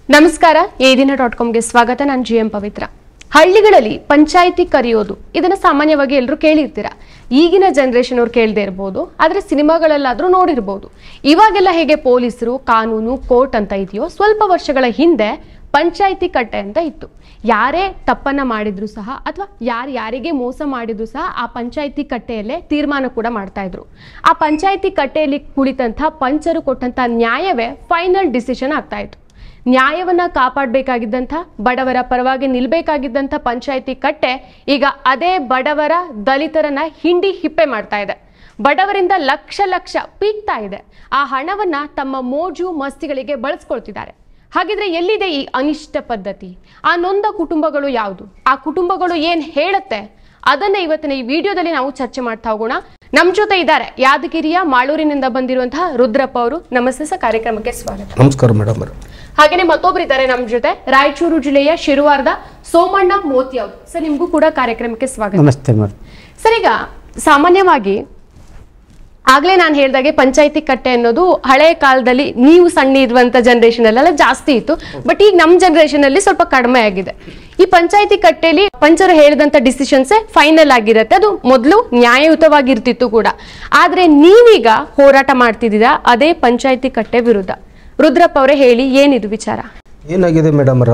ನಮಸ್ಕಾರ ಈ ದಿನ ಡಾಟ್ ಕಾಮ್ಗೆ ಸ್ವಾಗತ ನಾನು ಜಿ ಎಂ ಪವಿತ್ರ ಹಳ್ಳಿಗಳಲ್ಲಿ ಪಂಚಾಯಿತಿ ಕರೆಯೋದು ಇದನ್ನ ಸಾಮಾನ್ಯವಾಗಿ ಎಲ್ಲರೂ ಕೇಳಿರ್ತೀರ ಈಗಿನ ಜನರೇಷನ್ ಅವ್ರು ಕೇಳದೆ ಇರ್ಬೋದು ಆದ್ರೆ ಸಿನಿಮಾಗಳಲ್ಲಾದ್ರೂ ನೋಡಿರ್ಬೋದು ಇವಾಗೆಲ್ಲ ಹೇಗೆ ಪೊಲೀಸರು ಕಾನೂನು ಕೋರ್ಟ್ ಅಂತ ಇದೆಯೋ ಸ್ವಲ್ಪ ವರ್ಷಗಳ ಹಿಂದೆ ಪಂಚಾಯಿತಿ ಕಟ್ಟೆ ಅಂತ ಇತ್ತು ಯಾರೇ ತಪ್ಪನ್ನ ಮಾಡಿದ್ರು ಸಹ ಅಥವಾ ಯಾರು ಯಾರಿಗೆ ಮೋಸ ಮಾಡಿದ್ರು ಸಹ ಆ ಪಂಚಾಯಿತಿ ಕಟ್ಟೆಯಲ್ಲೇ ತೀರ್ಮಾನ ಕೂಡ ಮಾಡ್ತಾ ಇದ್ರು ಆ ಪಂಚಾಯಿತಿ ಕಟ್ಟೆಯಲ್ಲಿ ಕುಳಿತಂಥ ಪಂಚರು ಕೊಟ್ಟಂತ ನ್ಯಾಯವೇ ಫೈನಲ್ ಡಿಸಿಷನ್ ಆಗ್ತಾ ಇತ್ತು ನ್ಯಾಯವನ್ನ ಕಾಪಾಡಬೇಕಾಗಿದ್ದಂಥ ಬಡವರ ಪರವಾಗಿ ನಿಲ್ಬೇಕಾಗಿದ್ದಂಥ ಪಂಚಾಯಿತಿ ಕಟ್ಟೆ ಈಗ ಅದೇ ಬಡವರ ದಲಿತರನ್ನ ಹಿಂಡಿ ಹಿಪ್ಪೆ ಮಾಡ್ತಾ ಇದೆ ಬಡವರಿಂದ ಲಕ್ಷ ಲಕ್ಷ ಪೀಕ್ತಾ ಇದೆ ಆ ಹಣವನ್ನ ತಮ್ಮ ಮೋಜು ಮಸ್ತಿಗಳಿಗೆ ಬಳಸ್ಕೊಳ್ತಿದ್ದಾರೆ ಹಾಗಿದ್ರೆ ಎಲ್ಲಿದೆ ಈ ಅನಿಷ್ಟ ಪದ್ಧತಿ ಆ ನೊಂದ ಕುಟುಂಬಗಳು ಯಾವುದು ಆ ಕುಟುಂಬಗಳು ಏನ್ ಹೇಳುತ್ತೆ ಅದನ್ನ ಇವತ್ತಿನ ಈ ವಿಡಿಯೋದಲ್ಲಿ ನಾವು ಚರ್ಚೆ ಮಾಡ್ತಾ ಹೋಗೋಣ ನಮ್ ಜೊತೆ ಇದ್ದಾರೆ ಯಾದಗಿರಿಯ ಮಾಳೂರಿನಿಂದ ಬಂದಿರುವಂತಹ ರುದ್ರಪ್ಪ ಅವರು ನಮಸ್ತೆ ಸರ್ ಕಾರ್ಯಕ್ರಮಕ್ಕೆ ಸ್ವಾಗತ ನಮಸ್ಕಾರ ಮೇಡಮ್ ಹಾಗೇನೆ ಮತ್ತೊಬ್ರು ಇದ್ದಾರೆ ನಮ್ ಜೊತೆ ರಾಯಚೂರು ಜಿಲ್ಲೆಯ ಶಿರುವಾರದ ಸೋಮಣ್ಣ ಮೋತಿ ಅವರು ಸರ್ ನಿಮ್ಗೂ ಕೂಡ ಕಾರ್ಯಕ್ರಮಕ್ಕೆ ಸ್ವಾಗತ ನಮಸ್ತೆ ಮೇಡಮ್ ಸರ್ ಈಗ ಸಾಮಾನ್ಯವಾಗಿ ಆಗ್ಲೇ ನಾನು ಹೇಳ್ದಾಗೆ ಪಂಚಾಯತಿ ಕಟ್ಟೆ ಅನ್ನೋದು ಹಳೆ ಕಾಲದಲ್ಲಿ ನೀವು ಸಣ್ಣ ಇರುವಂತ ಜನರೇಷನ್ ಅಲ್ಲೆಲ್ಲ ಜಾಸ್ತಿ ಇತ್ತು ಬಟ್ ಈಗ ನಮ್ಮ ಜನರೇಷನ್ ಅಲ್ಲಿ ಸ್ವಲ್ಪ ಕಡಿಮೆ ಆಗಿದೆ ಈ ಪಂಚಾಯತಿ ಕಟ್ಟೆಯಲ್ಲಿ ಪಂಚರು ಹೇಳಿದಂತ ಡಿಸಿಷನ್ಸ್ ಫೈನಲ್ ಆಗಿರತ್ತೆ ಅದು ಮೊದಲು ನ್ಯಾಯಯುತವಾಗಿರ್ತಿತ್ತು ಕೂಡ ಆದ್ರೆ ನೀವೀಗ ಹೋರಾಟ ಮಾಡ್ತಿದ್ದೀರಾ ಅದೇ ಪಂಚಾಯತಿ ಕಟ್ಟೆ ವಿರುದ್ಧ ರುದ್ರಪ್ಪ ಅವರೇ ಹೇಳಿ ಏನಿದು ವಿಚಾರ ಏನಾಗಿದೆ ಮೇಡಮರ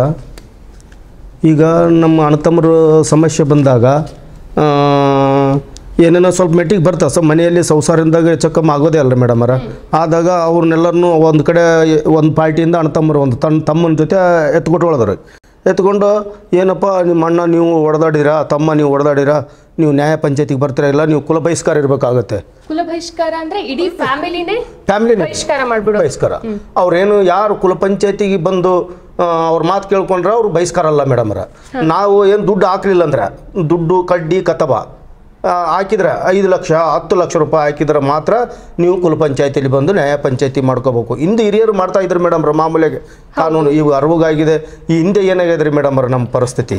ಈಗ ನಮ್ಮ ಅಣ್ಣತಮ್ಮರು ಸಮಸ್ಯೆ ಬಂದಾಗ ಆ, ಏನೇನೋ ಸ್ವಲ್ಪ ಮೆಟ್ಟಿಗೆ ಬರ್ತಾವೆ ಸೊ ಮನೆಯಲ್ಲಿ ಸಂಸಾರದಿಂದಾಗ ಹೆಚ್ಚಕ್ಕಮ್ಮ ಆಗೋದೇ ಅಲ್ಲ ಮೇಡಮರ ಆದಾಗ ಅವ್ರನ್ನೆಲ್ಲರನ್ನೂ ಒಂದು ಕಡೆ ಒಂದು ಪಾರ್ಟಿಯಿಂದ ಅಣ್ಣತಮ್ಮರು ಒಂದು ತನ್ನ ತಮ್ಮನ ಜೊತೆ ಎತ್ಕೊಟ್ಕೊಳೋದ್ರು ಎತ್ಕೊಂಡು ಏನಪ್ಪ ನಿಮ್ಮ ಅಣ್ಣ ನೀವು ಹೊಡೆದಾಡಿರಾ ತಮ್ಮ ನೀವು ಹೊಡೆದಾಡಿರಾ ನೀವು ನ್ಯಾಯ ಪಂಚಾಯತಿಗೆ ಬರ್ತೀರಾ ಇಲ್ಲ ನೀವು ಕುಲ ಬಹಿಷ್ಕಾರ ಇರಬೇಕಾಗತ್ತೆ ಕುಲ ಬಹಿಷ್ಕಾರ ಅಂದ್ರೆ ಇಡೀ ಫ್ಯಾಮಿಲಿನೇ ಫ್ಯಾಮಿಲಿನೇ ಬಹಿಷ್ಕಾರ ಮಾಡ್ಬಿಡು ಬಹಿಷ್ಕಾರ ಅವ್ರೇನು ಯಾರು ಕುಲ ಪಂಚಾಯತಿಗೆ ಬಂದು ಆ, ಅವ್ರ ಮಾತು ಕೇಳ್ಕೊಂಡ್ರೆ ಅವ್ರು ಬಹಿಷ್ಕಾರ ಅಲ್ಲ ಮೇಡಮ್ರ ನಾವು ಏನು ದುಡ್ಡು ಹಾಕ್ಲಿಲ್ಲ ಅಂದ್ರೆ ದುಡ್ಡು ಕಡ್ಡಿ ಕತಬ ಆ, ಹಾಕಿದ್ರೆ ಐದು ಲಕ್ಷ ಹತ್ತು ಲಕ್ಷ ರೂಪಾಯಿ ಹಾಕಿದ್ರೆ ಮಾತ್ರ ನೀವು ಕುಲ ಪಂಚಾಯತಿಲಿ ಬಂದು ನ್ಯಾಯ ಪಂಚಾಯತಿ ಮಾಡ್ಕೋಬೇಕು ಹಿಂದೆ ಹಿರಿಯರು ಮಾಡ್ತಾ ಇದ್ರು ಮೇಡಮ್ರ ಮಾಮೂಲಿಗೆ ಕಾನೂನು ಇವು ಅರಿವಾಗಿದೆ ಈ ಹಿಂದೆ ಏನಾಗಿದೆ ರೀ ಮೇಡಮ್ರ ನಮ್ಮ ಪರಿಸ್ಥಿತಿ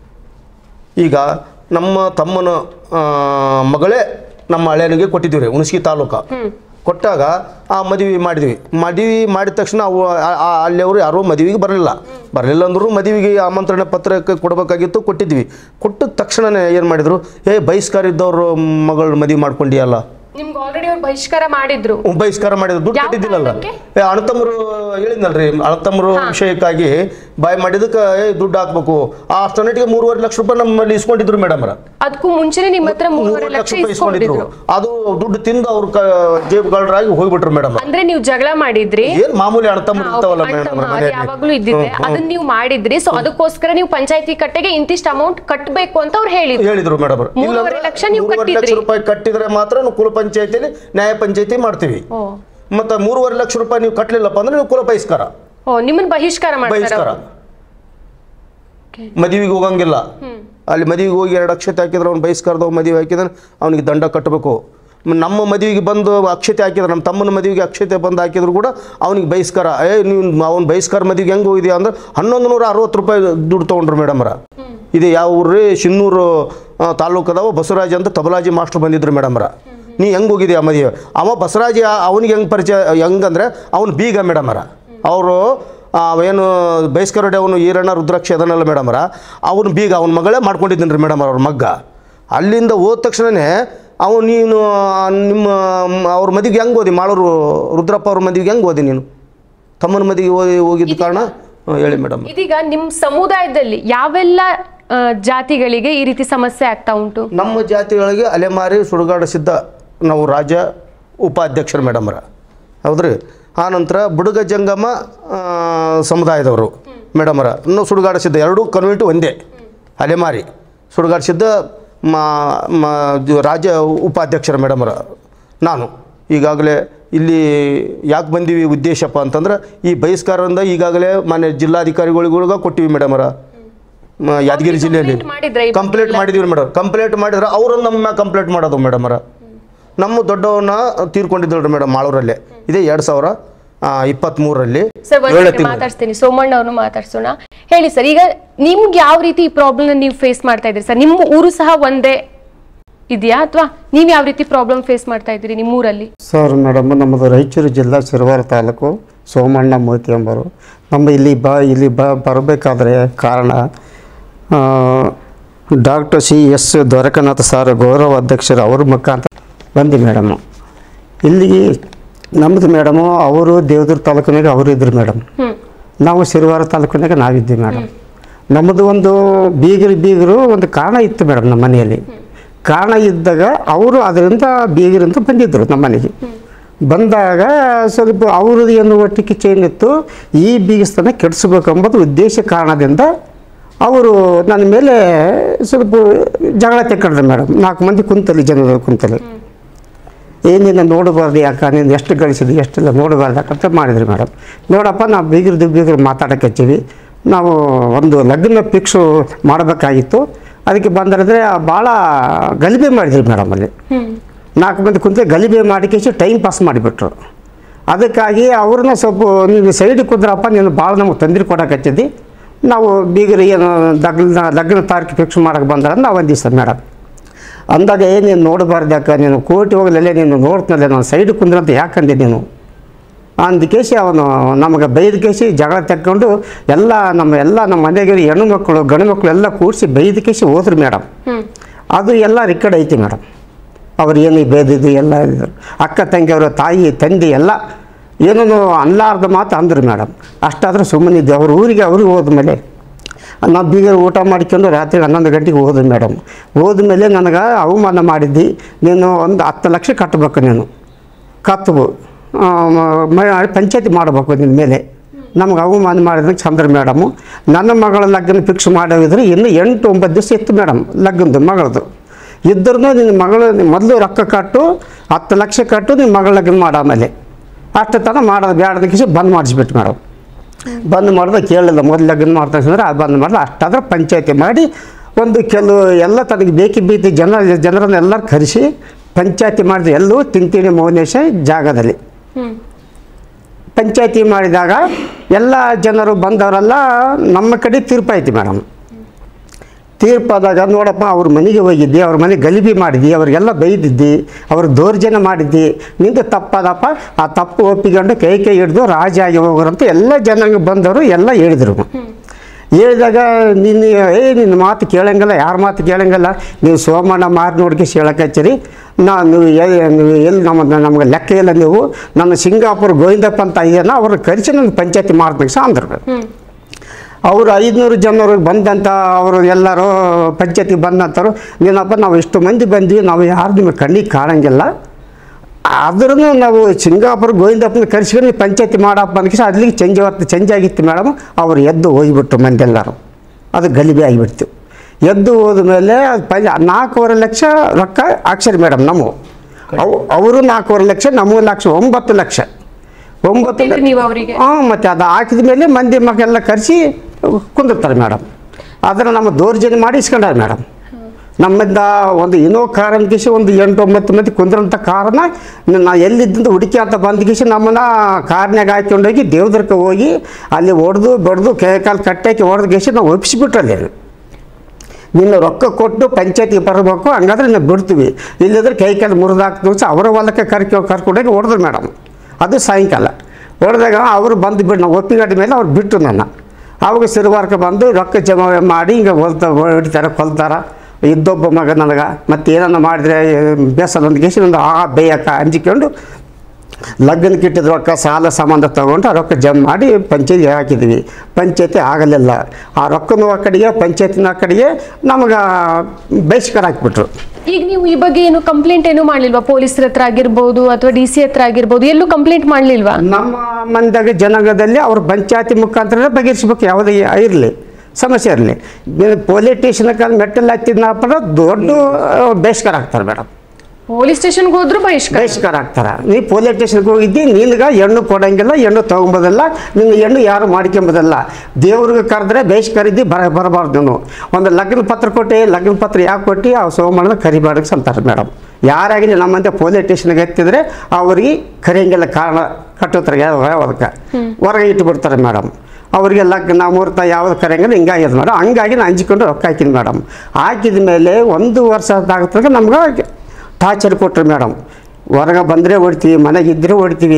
ಈಗ ನಮ್ಮ ತಮ್ಮನ ಆ, ಮಗಳೇ ನಮ್ಮ ಹಳೆಯನಿಗೆ ಕೊಟ್ಟಿದ್ದೀವಿ ರೀ ಹುಣಸಗಿ ತಾಲೂಕು ಕೊಟ್ಟಾಗ ಆ ಮದುವೆ ಮಾಡಿದ್ವಿ ಮದುವೆ ಮಾಡಿದ ತಕ್ಷಣ ಅವು ಆ- ಆ- ಅಲ್ಲಿ ಅವರು ಯಾರೂ ಮದುವೆಗೆ ಬರಲಿಲ್ಲ ಬರಲಿಲ್ಲ ಅಂದ್ರೂ ಮದುವೆಗೆ ಆಮಂತ್ರಣ ಪತ್ರಕ್ಕೆ ಕೊಡಬೇಕಾಗಿತ್ತು ಕೊಟ್ಟಿದ್ವಿ ಕೊಟ್ಟ ತಕ್ಷಣನೇ ಏನು ಮಾಡಿದರು ಏ ಬಹಿಷ್ಕಾರ ಇದ್ದವ್ರು ಮಗಳ ಮದುವೆ ಮಾಡ್ಕೊಂಡಿಯಲ್ಲ ನಿಮ್ಗೆ ಆಲ್ರೆಡಿ ಅವ್ರು ಬಹಿಷ್ಕಾರ ಮಾಡಿದ್ರು ಹ್ಮ್, ಬಹಿಷ್ಕಾರ ಮಾಡಿದ್ರು ದುಡ್ಡು ಯಾವ ಕೊಟ್ಟಿದ್ದಿಲ್ಲಲ್ಲ ಕಾರಣಕ್ಕೆ? ಏ ಅಣ್ಣತಮ್ಮರು ಹೇಳಿದ್ನಲ್ರಿ ಅಣ್ಣತಮ್ಮರು ವಿಷಯಕ್ಕಾಗಿ ಬಾಯ್ ಮಾಡಿದಕ್ಕೆ ಏ ದುಡ್ಡು ಹಾಕ್ಬೇಕು ಆ ಅಷ್ಟೊಟ್ಟಿಗೆ ಮೂರುವರೆ ಲಕ್ಷ ರೂಪಾಯಿ ನಮ್ಮಲ್ಲಿ ಇಸ್ಕೊಂಡಿದ್ರು ಮೇಡಮ್ರ ಅದಕ್ಕೂ ಮುಂಚೆನೆ ನಿಮ್ಮ ಹತ್ರ ಮೂರುವರೆ ಲಕ್ಷ ಇಸ್ಕೊಂಡಿದ್ರು ಇಸ್ಕೊಂಡಿದ್ರು ಅದು ದುಡ್ಡು ತಿಂದು ಅವ್ರ ಕ ಜೇಬುಗಳರಾಗಿ ಹೋಗ್ಬಿಟ್ರು ಮೇಡಮ್ ಅಂದ್ರೆ ನೀವು ಜಗಳ ಮಾಡಿದ್ರಿ ಏನ್ ಮಾಮೂಲಿ ಅಣ್ಣತಮ್ಮರು ಇರ್ತಾವಲ್ಲ ಮೇಡಮ್ ಯಾವಾಗ್ಲೂ ಇದ್ದಿದೆ ಅದನ್ನ ನೀವು ಮಾಡಿದ್ರಿ ಸೊ ಅದಕ್ಕೋಸ್ಕರ ನೀವು ಪಂಚಾಯತಿ ಕಟ್ಟೆಗೆ ಇಂತಿಷ್ಟು ಅಮೌಂಟ್ ಕಟ್ಟಬೇಕು ಅಂತ ಅವ್ರು ಹೇಳಿದ್ರು ಹೇಳಿದ್ರು ಮೇಡಮ್ ಮೂರುವರೆ ಲಕ್ಷ ನೀವು ಮೂರುವರೆ ಲಕ್ಷ ಕಟ್ಟಿದ್ರಿ. ರೂಪಾಯಿ ಕಟ್ಟಿದ್ರೆ ಮಾತ್ರ ನಾವು ಕುಲ ಪಂಚಾಯತಿಲಿ ನ್ಯಾಯ ಪಂಚಾಯತಿ ಮಾಡ್ತೀವಿ ಓ ಮತ್ತೆ ಮೂರುವರೆ ಲಕ್ಷ ರೂಪಾಯಿ ನೀವು ಕಟ್ಟಲಿಲ್ಲಪ್ಪ ಅಂದ್ರೆ ನೀವು ಕುಲ ಬಹಿಷ್ಕಾರ ಓ ನಿಮ್ಮನ್ನ ಬಹಿಷ್ಕಾರ ಮಾಡ್ತಾರೆ ಬಹಿಷ್ಕಾರ ಅವ್ರು. Okay. ಮದುವೆಗೆ ಹೋಗಂಗಿಲ್ಲ ಅಲ್ಲಿ ಮದುವೆಗೆ ಹೋಗಿ ಎರಡು ಅಕ್ಷತೆ ಹಾಕಿದ್ರೆ ಅವ್ನು ಬಹಿಷ್ಕಾರದವ್ ಮದುವೆ ಹಾಕಿದ್ರೆ ಅವನಿಗೆ ದಂಡ ಕಟ್ಟಬೇಕು ಮ್- ನಮ್ಮ ಮದುವೆಗೆ ಬಂದು ಅಕ್ಷತೆ ಹಾಕಿದ್ರೆ ನಮ್ಮ ತಮ್ಮನ ಮದುವೆಗೆ ಅಕ್ಷತೆ ಬಂದು ಹಾಕಿದ್ರು ಕೂಡ ಅವನಿಗೆ ಬಹಿಷ್ಕಾರ ಏ ನೀವು ಅವ್ನು ಬಹಿಷ್ಕಾರ ಮದುವೆಗೆ ಹೆಂಗೆ ಹೋಗಿದ್ಯಾ ಅಂದ್ರೆ ಹನ್ನೊಂದು ನೂರ ಅರವತ್ತು ರೂಪಾಯಿ ದುಡ್ಡು ತೊಗೊಂಡ್ರು ಮೇಡಮ್ರ ಇದು ಯಾವ ಊರು ರೀ ಶಿನ್ನೂರು ಆ, ತಾಲೂಕದವ ಬಸವರಾಜ್ ಅಂತ ತಬಲಾಜಿ ಮಾಸ್ಟರ್ ಬಂದಿದ್ರು ಮೇಡಮ್ರ ನೀ ಹೆಂಗೆ ಹೋಗಿದ್ಯಾ ಮದುವೆ ಅವ ಬಸವರಾಜಿ ಅವನಿಗೆ ಹೆಂಗೆ ಪರಿಚಯ ಹೆಂಗಂದ್ರೆ ಅವನು ಬೀಗ ಮೇಡಮರ ಅವರು ಏನು ಬೈಸ್ಕರಡೆ ಅವನು ಈರಣ್ಣ ರುದ್ರಾಕ್ಷಿ ಅದನ್ನಲ್ಲ ಮೇಡಮರ ಅವನು ಬೀಗ ಅವನ ಮಗಳೇ ಮಾಡ್ಕೊಂಡಿದ್ದೀನಿ ರೀ ಮೇಡಮ್ ಅವ್ರ ಮಗ್ಗ ಅಲ್ಲಿಂದ ಹೋದ ತಕ್ಷಣವೇ ಅವನು ನೀನು ಆ, ನಿಮ್ಮ ಮ್, ಅವ್ರ ಮದುವೆಗೆ ಹೆಂಗೆ ಓದಿ ಮಾಳೂರು ರುದ್ರಪ್ಪ ಅವ್ರ ಮದುವೆಗೆ ಹೆಂಗೆ ಓದಿ ನೀನು ತಮ್ಮನ ಮದುವೆಗೆ ಓದಿ ಹೋಗಿದ್ದ ಕಾರಣ ಹ್ಮ್, ಹೇಳಿ ಮೇಡಮ್ ಇದೀಗ ನಿಮ್ ಸಮುದಾಯದಲ್ಲಿ ಯಾವೆಲ್ಲ ಆ, ಜಾತಿಗಳಿಗೆ ಈ ರೀತಿ ಸಮಸ್ಯೆ ಆಗ್ತಾ ಉಂಟು ನಮ್ಮ ಜಾತಿಗಳಿಗೆ ಅಲೆಮಾರಿ ಸುಡುಗಾಡು ಸಿದ್ಧ ನಾವು ರಾಜ್ಯ ಉಪಾಧ್ಯಕ್ಷರು ಮೇಡಮ್ರ ಹೌದ್ರಿ ಆ ನಂತರ ಬುಡುಗ ಜಂಗಮ ಆ, ಸಮುದಾಯದವರು ಮೇಡಮರ ಇನ್ನು ಸುಡುಗಾಡು ಸಿದ್ಧ ಎರಡೂ ಕಮ್ಯುನಿಟಿ ಒಂದೇ ಅಲೆಮಾರಿ ಸುಡುಗಾಡು ಸಿದ್ಧ ಮಾ ಮಾ ಇದು ರಾಜ್ಯ ಉಪಾಧ್ಯಕ್ಷರ ಮೇಡಮರ ನಾನು ಈಗಾಗಲೇ ಇಲ್ಲಿ ಯಾಕೆ ಬಂದೀವಿ ಉದ್ದೇಶಪ್ಪ ಅಂತಂದ್ರೆ ಈ ಬಹಿಷ್ಕಾರದಿಂದ ಈಗಾಗಲೇ ಮಾನ್ಯ ಜಿಲ್ಲಾಧಿಕಾರಿಗಳಿಗೂ ಕೊಟ್ಟಿವಿ ಮೇಡಮರ ಮ- ಯಾದಗಿರಿ ಜಿಲ್ಲೆಯಲ್ಲಿ Complaint ಮಾಡಿದ್ರಾ ಈ ಬಗ್ಗೆ ಕಂಪ್ಲೇಂಟ್ ಮಾಡಿದೀವಿ ಮೇಡಮ್ ಕಂಪ್ಲೇಂಟ್ ಮಾಡಿದ್ರೆ ಅವರು ನಮ್ಮ ಮ್ಯಾಗ ಕಂಪ್ಲೇಂಟ್ ಮಾಡೋದು ಮೇಡಮ್ ಅವರ ನಮ್ಮ ದೊಡ್ಡವನ್ನ ತೀರ್ಕೊಂಡಿದ್ದಳು ಮೇಡಮ್ ಮಾಳೂರಲ್ಲೇ ಇದೇ ಎರಡು ಸಾವಿರ ಇಪ್ಪತ್ತ್ಮೂರರಲ್ಲಿ ಸರ್ ಒಂದ್ ಏಳನೇ ಸೆಕೆಂಡ್ ತಿಂಗಳು ಮಾತಾಡ್ತೀನಿ ಸೋಮಣ್ಣ ಅವ್ರನ್ನ ಮಾತಾಡ್ಸೋಣ ಹೇಳಿ ಸರ್ ಈಗ ನಿಮ್ಗೆ ಯಾವ ರೀತಿ ಈ ಪ್ರಾಬ್ಲಮ್ ನೀವು ಫೇಸ್ ಮಾಡ್ತಾ ಇದ್ರಿ ಸರ್ ನಿಮ್ಮ ಊರು ಸಹ ಒಂದೇ ಇದೆಯಾ ಅಥವಾ ನೀವು ಯಾವ ರೀತಿ ಪ್ರಾಬ್ಲಮ್ ಫೇಸ್ ಮಾಡ್ತಾ ಇದ್ದೀರಿ ನಿಮ್ಮ ಊರಲ್ಲಿ ಸರ್ ಮೇಡಮ್ ನಮ್ಮದು ರಾಯಚೂರು ಜಿಲ್ಲಾ ಶಿರವಾರ ತಾಲೂಕು ಸೋಮಣ್ಣ ಮೋತಿ ಎಂಬರು ನಮ್ಮ ಇಲ್ಲಿ ಬ ಇಲ್ಲಿ ಬ ಬರಬೇಕಾದ್ರೆ ಕಾರಣ doctor C S Dwarakanath sir ಗೌರವ ಅಧ್ಯಕ್ಷರು ಅವ್ರ ಮುಖಾಂತರ ಬಂದು ಮೇಡಮು ಇಲ್ಲಿಗೆ ನಮ್ಮದು ಮೇಡಮು ಅವರು ದೇವದುರ್ಗ ತಾಲೂಕಿನಾಗ ಅವರು ಇದ್ರು ಮೇಡಮ್ ಹ್ಮ್ ನಾವು ಸಿರುವಾರ ತಾಲೂಕಿನಾಗ ನಾವಿದ್ದೀವಿ ಮೇಡಮ್ ನಮ್ಮದು ಒಂದು ಬೀಗರು ಬೀಗರು ಒಂದು ಕಾರಣ ಇತ್ತು ಮೇಡಮ್ ನಮ್ಮ ಮನೆಯಲ್ಲಿ ಕಾರಣ ಇದ್ದಾಗ ಅವರು ಅದರಿಂದ ಬೀಗರಿಂದ ಬಂದಿದ್ದರು ನಮ್ಮ ಮನೆಗೆ ಬಂದಾಗ ಸ್ವಲ್ಪ ಅವ್ರದ್ದು ಏನು ಒಟ್ಟಿಗೆ ಚೈನ್ ಇತ್ತು ಈ ಬೀಗಸ್ತನ ಕೆಡಿಸ್ಬೇಕು ಎಂಬುದು ಉದ್ದೇಶ ಕಾರಣದಿಂದ ಅವರು ನನ್ನ ಮೇಲೆ ಸ್ವಲ್ಪ ಜಗಳ ತೆಕ್ಕೊಂಡ್ರು ಮೇಡಮ್ ನಾಲ್ಕು ಮಂದಿ ಕುಂತಲ್ಲಿ ಜನರು ಕುಂತಲ್ಲಿ ಏನಿಲ್ಲ ನೋಡಬಾರ್ದು ಯಾಕೆ ನೀನು ಎಷ್ಟು ಗಳಿಸಿದ್ವಿ ಎಷ್ಟೆಲ್ಲ ನೋಡಬಾರ್ದು ಯಾಕಂತ ಮಾಡಿದ್ರಿ ಮೇಡಮ್ ನೋಡಪ್ಪ ನಾವು ಬೀಗರದು ಬೀಗರು ಮಾತಾಡೋಕೆ ಹಚ್ಚೀವಿ ನಾವು ಒಂದು ಲಗ್ನ ಫಿಕ್ಸು ಮಾಡಬೇಕಾಗಿತ್ತು ಅದಕ್ಕೆ ಬಂದರೆ ಭಾಳ ಗಲಿಬೆ ಮಾಡಿದ್ರಿ ಮೇಡಮ್ ಅಲ್ಲಿ ಹ್ಮ್ ನಾಲ್ಕು ಮಂದಿ ಕುಂತು ಗಲಿಬೆ ಮಾಡಿಕೇಸಿ ಟೈಮ್ ಪಾಸ್ ಮಾಡಿಬಿಟ್ರು ಅದಕ್ಕಾಗಿ ಅವ್ರನ್ನ ಸ್ವಲ್ಪ ನೀನು ಸೈಡಿಗೆ ಕುಂದ್ರಪ್ಪ ನೀನು ಭಾಳ ನಮಗೆ ತೊಂದರೆ ಕೊಡಕತ್ತಿದ್ದಿ ನಾವು ಬೀಗರು ಏನು ಲಗ್ನ ಲಗ್ನ ತಾರೀಕು ಫಿಕ್ಸ್ ಮಾಡಕ್ಕೆ ಬಂದ್ರೆ ನಾವು ಒಂದು ದಿವಸ ಮೇಡಮ್ ಅಂದಾಗ ಏ ನೀನು ನೋಡಬಾರ್ದಕ್ಕ ನೀನು ಕೋರ್ಟ್ ಹೋಗಲಲ್ಲೇ ನೀನು ನೋಡ್ತಿನಲ್ಲೇ ನಾನು ಸೈಡ್ ಕುಂದ್ರಂತ ಯಾಕಂದೆ ನೀನು ಅಂದ್ಕೇಸಿ ಅವನು ನಮಗೆ ಬೈದ ಕೇಸಿ ಜಗಳ ತೆಕ್ಕೊಂಡು ಎಲ್ಲ ನಮ್ಮ ಎಲ್ಲ ನಮ್ಮ ಮನೆಗೆ ಹೆಣ್ಣು ಮಕ್ಕಳು ಗಂಡು ಮಕ್ಕಳು ಎಲ್ಲ ಕೂಡಿಸಿ ಬೈದ ಕೇಸಿ ಹೋದ್ರು ಮೇಡಮ್ ಹ್ಮ್ ಅದು ಎಲ್ಲ ರೆಕಾರ್ಡ್ ಐತಿ ಮೇಡಮ್ ಅವ್ರು ಏನು ಬೇದಿದ್ದು ಎಲ್ಲ ಇದು. ಅಕ್ಕ ತಂಗಿಯವರು ತಾಯಿ ತಂದೆ ಎಲ್ಲ ಏನೂ ಅನ್ಲಾರ್ದ ಮಾತು ಅಂದರು ಮೇಡಮ್ ಅಷ್ಟಾದರೂ ಸುಮ್ಮನೆ ಇದ್ದೆ ಅವ್ರ ಊರಿಗೆ ಅವ್ರಿಗೆ ಹೋದ್ಮೇಲೆ ನಾವು ಬೀಗ ಊಟ ಮಾಡ್ಕೊಂಡು ರಾತ್ರಿ ಹನ್ನೊಂದು ಗಂಟೆಗೆ ಹೋದ್ವಿ ಮೇಡಮ್ ಹೋದ್ಮೇಲೆ ನನಗೆ ಅವಮಾನ ಮಾಡಿದ್ದಿ ನೀನು ಒಂದು ಹತ್ತು ಲಕ್ಷ ಕಟ್ಟಬೇಕು ನೀನು ಕತ್ತವು ಪಂಚಾಯತಿ ಮಾಡಬೇಕು ನಿನ್ನ ಮೇಲೆ ನಮ್ಗೆ ಅವಮಾನ ಮಾಡಿದಂಗೆ ಚಂದ್ರ ಮೇಡಮು ನನ್ನ ಮಗಳ ಲಗ್ನ ಫಿಕ್ಸ್ ಮಾಡೋದಿದ್ರೆ ಇನ್ನು ಎಂಟು ಒಂಬತ್ತು ದಿವಸ ಇತ್ತು ಮೇಡಮ್ ಲಗ್ನದ್ದು ಮಗಳದು ಇದ್ರೂ ನಿನ್ನ ಮಗಳು ಮೊದಲು ರೊಕ್ಕ ಕಟ್ಟು ಹತ್ತು ಲಕ್ಷ ಕಟ್ಟು ನಿನ್ನ ಮಗಳ ಲಗ್ನ ಮಾಡೋ ಆಮೇಲೆ ಅಷ್ಟು ತನಕ ಮಾಡೋದು ಬೇಡದ ಕಿಸಿ ಬಂದ್ ಮಾಡಿಸ್ಬಿಟ್ಟು ಮೇಡಮ್ ಬಂದ್ ಮಾಡಿದ್ರೆ ಕೇಳಿಲ್ಲ ಮೊದಲು ಲಗ್ನ ಮಾಡ್ತಾ ಅಂದ್ರೆ ಅದು ಬಂದ್ ಮಾಡಿದ್ರೆ ಅಷ್ಟಾದ್ರೆ ಪಂಚಾಯತಿ ಮಾಡಿ ಒಂದು ಕೆಲವು ಎಲ್ಲ ತನಗೆ ಬೇಕಿ ಬೀತಿ ಜನ ಜನರನ್ನೆಲ್ಲರೂ ಕರೆಸಿ ಪಂಚಾಯತಿ ಮಾಡಿದ್ರು ಎಲ್ಲೂ ತಿಂತೀನಿ ಮೌನೇಶ ಜಾಗದಲ್ಲಿ ಹ್ಮ್ ಪಂಚಾಯತಿ ಮಾಡಿದಾಗ ಎಲ್ಲ ಜನರು ಬಂದವರೆಲ್ಲ ನಮ್ಮ ಕಡೆ ತೀರ್ಪಾಯ್ತು ಮೇಡಮ್ ತೀರ್ಪಾದಾಗ ನೋಡಪ್ಪ ಅವ್ರ ಮನೆಗೆ ಹೋಗಿದ್ದಿ ಅವ್ರ ಮನೆ ಗಲಿಬಿ ಮಾಡಿದ್ದಿ ಅವ್ರಿಗೆಲ್ಲ ಬೈದಿದ್ದಿ ಅವ್ರ ದೌರ್ಜನ್ಯ ಮಾಡಿದ್ದಿ ನಿಂದು ತಪ್ಪದಪ್ಪ ಆ ತಪ್ಪು ಒಪ್ಪಿಕೊಂಡು ಕೈ ಕೈ ಹಿಡಿದು ರಾಜ ಆಗಿ ಹೋಗೋರಂತ ಎಲ್ಲ ಜನಾಂಗ ಬಂದವರು ಎಲ್ಲ ಹೇಳಿದರು ಹೇಳಿದಾಗ ನಿನ್ನ ಏ ನಿನ್ನ ಮಾತು ಕೇಳಂಗಿಲ್ಲ ಯಾರ ಮಾತು ಕೇಳಂಗಿಲ್ಲ ನೀವು ಸೋಮಣ್ಣ ಮಾರಿ ನೋಡ್ಕೆ ಹೇಳಕತ್ತೀರಿ ನಾನು ಎ- ನೀವು ಎಲ್ಲಿ ನಮ್ಮ ನಮ್ಗೆ ಲೆಕ್ಕ ಇಲ್ಲ ನೀವು ನನ್ನ ಸಿಂಗಾಪುರ ಗೋವಿಂದಪ್ಪ ಅಂತ ಇದೆಯನ್ನ ಅವ್ರನ್ನ ಕರೆಸಿ ನನ್ನ ಪಂಚಾಯತಿ ಮಾಡ್ಬೇಕು ಸಹ ಅಂದ್ರು ಹ್ಮ್ ಅವರು ಐದುನೂರು ಜನರು ಬಂದಂಥ ಅವರು ಎಲ್ಲರೂ ಪಂಚಾಯತಿಗೆ ಬಂದಂಥವ್ರು ನೀನಪ್ಪ ನಾವು ಇಷ್ಟು ಮಂದಿ ಬಂದ್ವಿ ನಾವು ಯಾರು ನಿಮಗೆ ಕಣ್ಣಿಗೆ ಕಾಣಂಗಿಲ್ಲ ಆದ್ರೂ ನಾವು ಸಿಂಗಾಪುರ ಗೋವಿಂದಪ್ಪನ ಕರೆಸ್ಕೊಂಡು ಪಂಚಾಯತಿ ಮಾಡಪ್ಪ ಅಂದ್ಕಿಸ ಅಲ್ಲಿಗೆ ಚೇಂಜ್ ಅವತ್ತು ಚೇಂಜ್ ಆಗಿತ್ತು ಮೇಡಮ್ ಅವರು ಎದ್ದು ಹೋಗಿಬಿಟ್ರು ಮಂದೆಲ್ಲರೂ ಅದು ಗಲಿಬೆ ಆಗಿಬಿಡ್ತು ಎದ್ದು ಹೋದ್ಮೇಲೆ ಅದು ಪಂಚ ನಾಲ್ಕೂವರೆ ಲಕ್ಷ ರೊಕ್ಕ ಹಾಕ್ಸ್ಯಾರ ಮೇಡಮ್ ನಮ್ಮ ಅವು ಅವರು ನಾಲ್ಕೂವರೆ ಲಕ್ಷ ನಮಗೂ ಲಕ್ಷ ಒಂಬತ್ತು ಲಕ್ಷ ಒಂಬತ್ತು ಕೊಟ್ಟಿದ್ರಿ ನೀವು ಅವರಿಗೆ ಹಾಂ ಮತ್ತು ಅದು ಹಾಕಿದ ಮೇಲೆ ಮಂದಿ ಮಕ್ಳೆಲ್ಲ ಕರೆಸಿ ಕುಂದಿರ್ತಾರೆ ಮೇಡಮ್ ಅದನ್ನು ನಮ್ಮ ದೌರ್ಜನ್ಯ ಮಾಡಿ ಇಸ್ಕೊಂಡಾರೆ ಮೇಡಮ್ ನಮ್ಮಿಂದ ಒಂದು ಏನೋ ಕಾರಣ ಕಿಸಿ ಒಂದು ಎಂಟು ಒಂಬತ್ತು ಮಂದಿ ಕುಂದ್ರಂಥ ಕಾರಣ ನಾ ಎಲ್ಲಿದ್ದಂತ ಹುಡುಕಿ ಅಂತ ಬಂದ ಕಿಸಿ ನಮ್ಮನ್ನ ಕಾರ್ನ್ಯಾಗ ಹಾಕ್ಕೊಂಡೋಗಿ ದೇವ್ದರ್ಕ ಹೋಗಿ ಅಲ್ಲಿ ಹೊಡೆದು ಬಡ್ದು ಕೈ ಕಾಲು ಕಟ್ಟಾಕಿ ಹೊಡೆದು ಕಿಸಿ ನಾವು ಒಪ್ಪಿಸಿಬಿಟ್ರಲ್ಲಿ ನಿನ್ನ ರೊಕ್ಕ ಕೊಟ್ಟು ಪಂಚಾಯತಿಗೆ ಬರಬೇಕು ಹಂಗಾದ್ರೆ ನಾವು ಬಿಡ್ತೀವಿ ಇಲ್ಲದ್ರೆ ಕೈ ಕಾಲು ಮುರಿದು ಹಾಕ್ದು ಅವರ ಹೊಲಕ್ಕೆ ಕರ್ಕೊ ಕರ್ಕೊಂಡೋಗಿ ಹೊಡೆದ್ರು ಮೇಡಮ್ ಅದು ಸಾಯಂಕಾಲ ಹೊಡೆದಾಗ ಅವರು ಬಂದು ಬಿಟ್ಟು ನಾವು ಒಪ್ಪಿಗಟ್ಟ ಮೇಲೆ ಅವ್ರು ಬಿಟ್ಟು ನನ್ನ ಅವಾಗ ಸಿರುವಾರಕ್ಕೆ ಬಂದು ರೊಕ್ಕ ಜಮಾ ಮಾಡಿ ಹಿಂಗೆ ಹೊಲ್ತ ಹೊಡಿತಾರೆ ಕೊಲ್ತಾರೆ ಇದ್ದೊಬ್ಬ ಮಗ ನನಗೆ ಮತ್ತೆ ಏನನ್ನ ಮಾಡಿದ್ರೆ ಬೇಸರ ಒಂದು ಕೇಸಿ ಒಂದು ಆ ಬೇಯಕ್ಕ ಅಂಜಿಕೊಂಡು ಲಗ್ನಕ್ಕೆ ಇಟ್ಟಿದ ರೊಕ್ಕ ಸಾಲ ಸಂಬಂಧ ತಗೊಂಡು ಆ ರೊಕ್ಕ ಜಮಾ ಮಾಡಿ ಪಂಚಾಯತಿ ಹಾಕಿದ್ವಿ ಪಂಚಾಯತಿ ಆಗಲಿಲ್ಲ ಆ ರೊಕ್ಕನೂ ಆ ಕಡೆಗೆ ಪಂಚಾಯತಿನ ಆ ಕಡೆಗೆ ನಮಗೆ ಬಹಿಷ್ಕಾರ ಹಾಕ್ಬಿಟ್ರು ಈಗ ನೀವು ಈ ಬಗ್ಗೆ ಏನು ಕಂಪ್ಲೇಂಟ್ ಏನು ಮಾಡ್ಲಿಲ್ವಾ ಪೊಲೀಸರ ಹತ್ರ ಆಗಿರ್ಬೋದು ಅಥವಾ ಡಿ ಸಿ ಹತ್ರ ಆಗಿರ್ಬೋದು ಎಲ್ಲೂ ಕಂಪ್ಲೇಂಟ್ ಮಾಡ್ಲಿಲ್ವಾ ನಮ್ಮ ಮಂದಾಗ ಜನಾಂಗದಲ್ಲಿ ಅವ್ರ ಪಂಚಾಯತಿ ಮುಖಾಂತರ ಬಗೆಹರಿಸ್ಬೇಕು ಯಾವುದೇ ಇರಲಿ ಸಮಸ್ಯೆ ಇರಲಿ ಪೊಲೀಸ್ ಸ್ಟೇಷನ್ಗೆ ಮೆಟ್ಟಲ್ಲಿ ಹತ್ತಿದ್ನಪ್ಪ ದೊಡ್ಡ ಆ, ಬಹಿಷ್ಕಾರ ಹಾಕ್ತಾರೆ ಮೇಡಮ್ ಪೊಲೀಸ್ ಸ್ಟೇಷನ್ಗೆ ಹೋದ್ರು ಬಹಿಷ್ಕಾರ ಬಹಿಷ್ಕಾರ ಹಾಕ್ತಾರೆ ನೀ ಪೊಲೀಸ್ ಸ್ಟೇಷನ್ಗೆ ಹೋಗಿದ್ದಿ ನಿನ್ಗೆ ಹೆಣ್ಣು ಕೊಡಂಗಿಲ್ಲ ಹೆಣ್ಣು ತೊಗೊಂಬೋದಲ್ಲ ನಿನ್ನ ಹೆಣ್ಣು ಯಾರು ಮಾಡ್ಕೊಂಬೋದಲ್ಲ ದೇವ್ರಿಗೆ ಕರೆದ್ರೆ ಬಹಿಷ್ಕಾರ ಇದ್ದಿ ಬರ ಬರಬಾರ್ದು ನೀನು ಒಂದು ಲಗ್ನ ಪತ್ರ ಕೊಟ್ಟು ಲಗ್ನ ಪತ್ರ ಯಾಕೆ ಕೊಟ್ಟು ಆ ಸೋಮಣ್ಣನ ಕರಿಬಾರ್ದು ಅಂತಾರೆ ಮೇಡಮ್ ಯಾರಾಗಲಿ ನಮ್ಮಂತೆ ಪೊಲೀಸ್ ಸ್ಟೇಷನ್ಗೆ ಎತ್ತಿದ್ರೆ ಅವ್ರಿಗೆ ಕರಿಯಂಗಿಲ್ಲ ಕಾರಣ ಕಟ್ಟೋತ್ರಾಗ ಅದಕ್ಕೆ ಹೊರಗೆ ಇಟ್ಟು ಬಿಡ್ತಾರೆ ಮೇಡಮ್ ಅವರಿಗೆ ಲಗ್ನ ಮುಹೂರ್ತ ಯಾವ್ದು ಕರೆಯಂಗಿಲ್ಲ ಹಿಂಗಾಗ್ಯದ ಮೇಡಮ್ ಹಂಗಾಗಿ ನಾನು ಹಂಚ್ಕೊಂಡು ರೊಕ್ಕ ಹಾಕಿನಿ ಮೇಡಮ್ ಹಾಕಿದ ಮೇಲೆ ಒಂದು ವರ್ಷ ಆಗ್ತದೆ ನಮ್ಗೆ ಟಾರ್ಚರ್ ಕೊಟ್ರು ಮೇಡಮ್ ಹೊರಗೆ ಬಂದರೆ ಹೊಡ್ತೀವಿ ಮನೆಗೆ ಇದ್ದರೆ ಹೊಡ್ತೀವಿ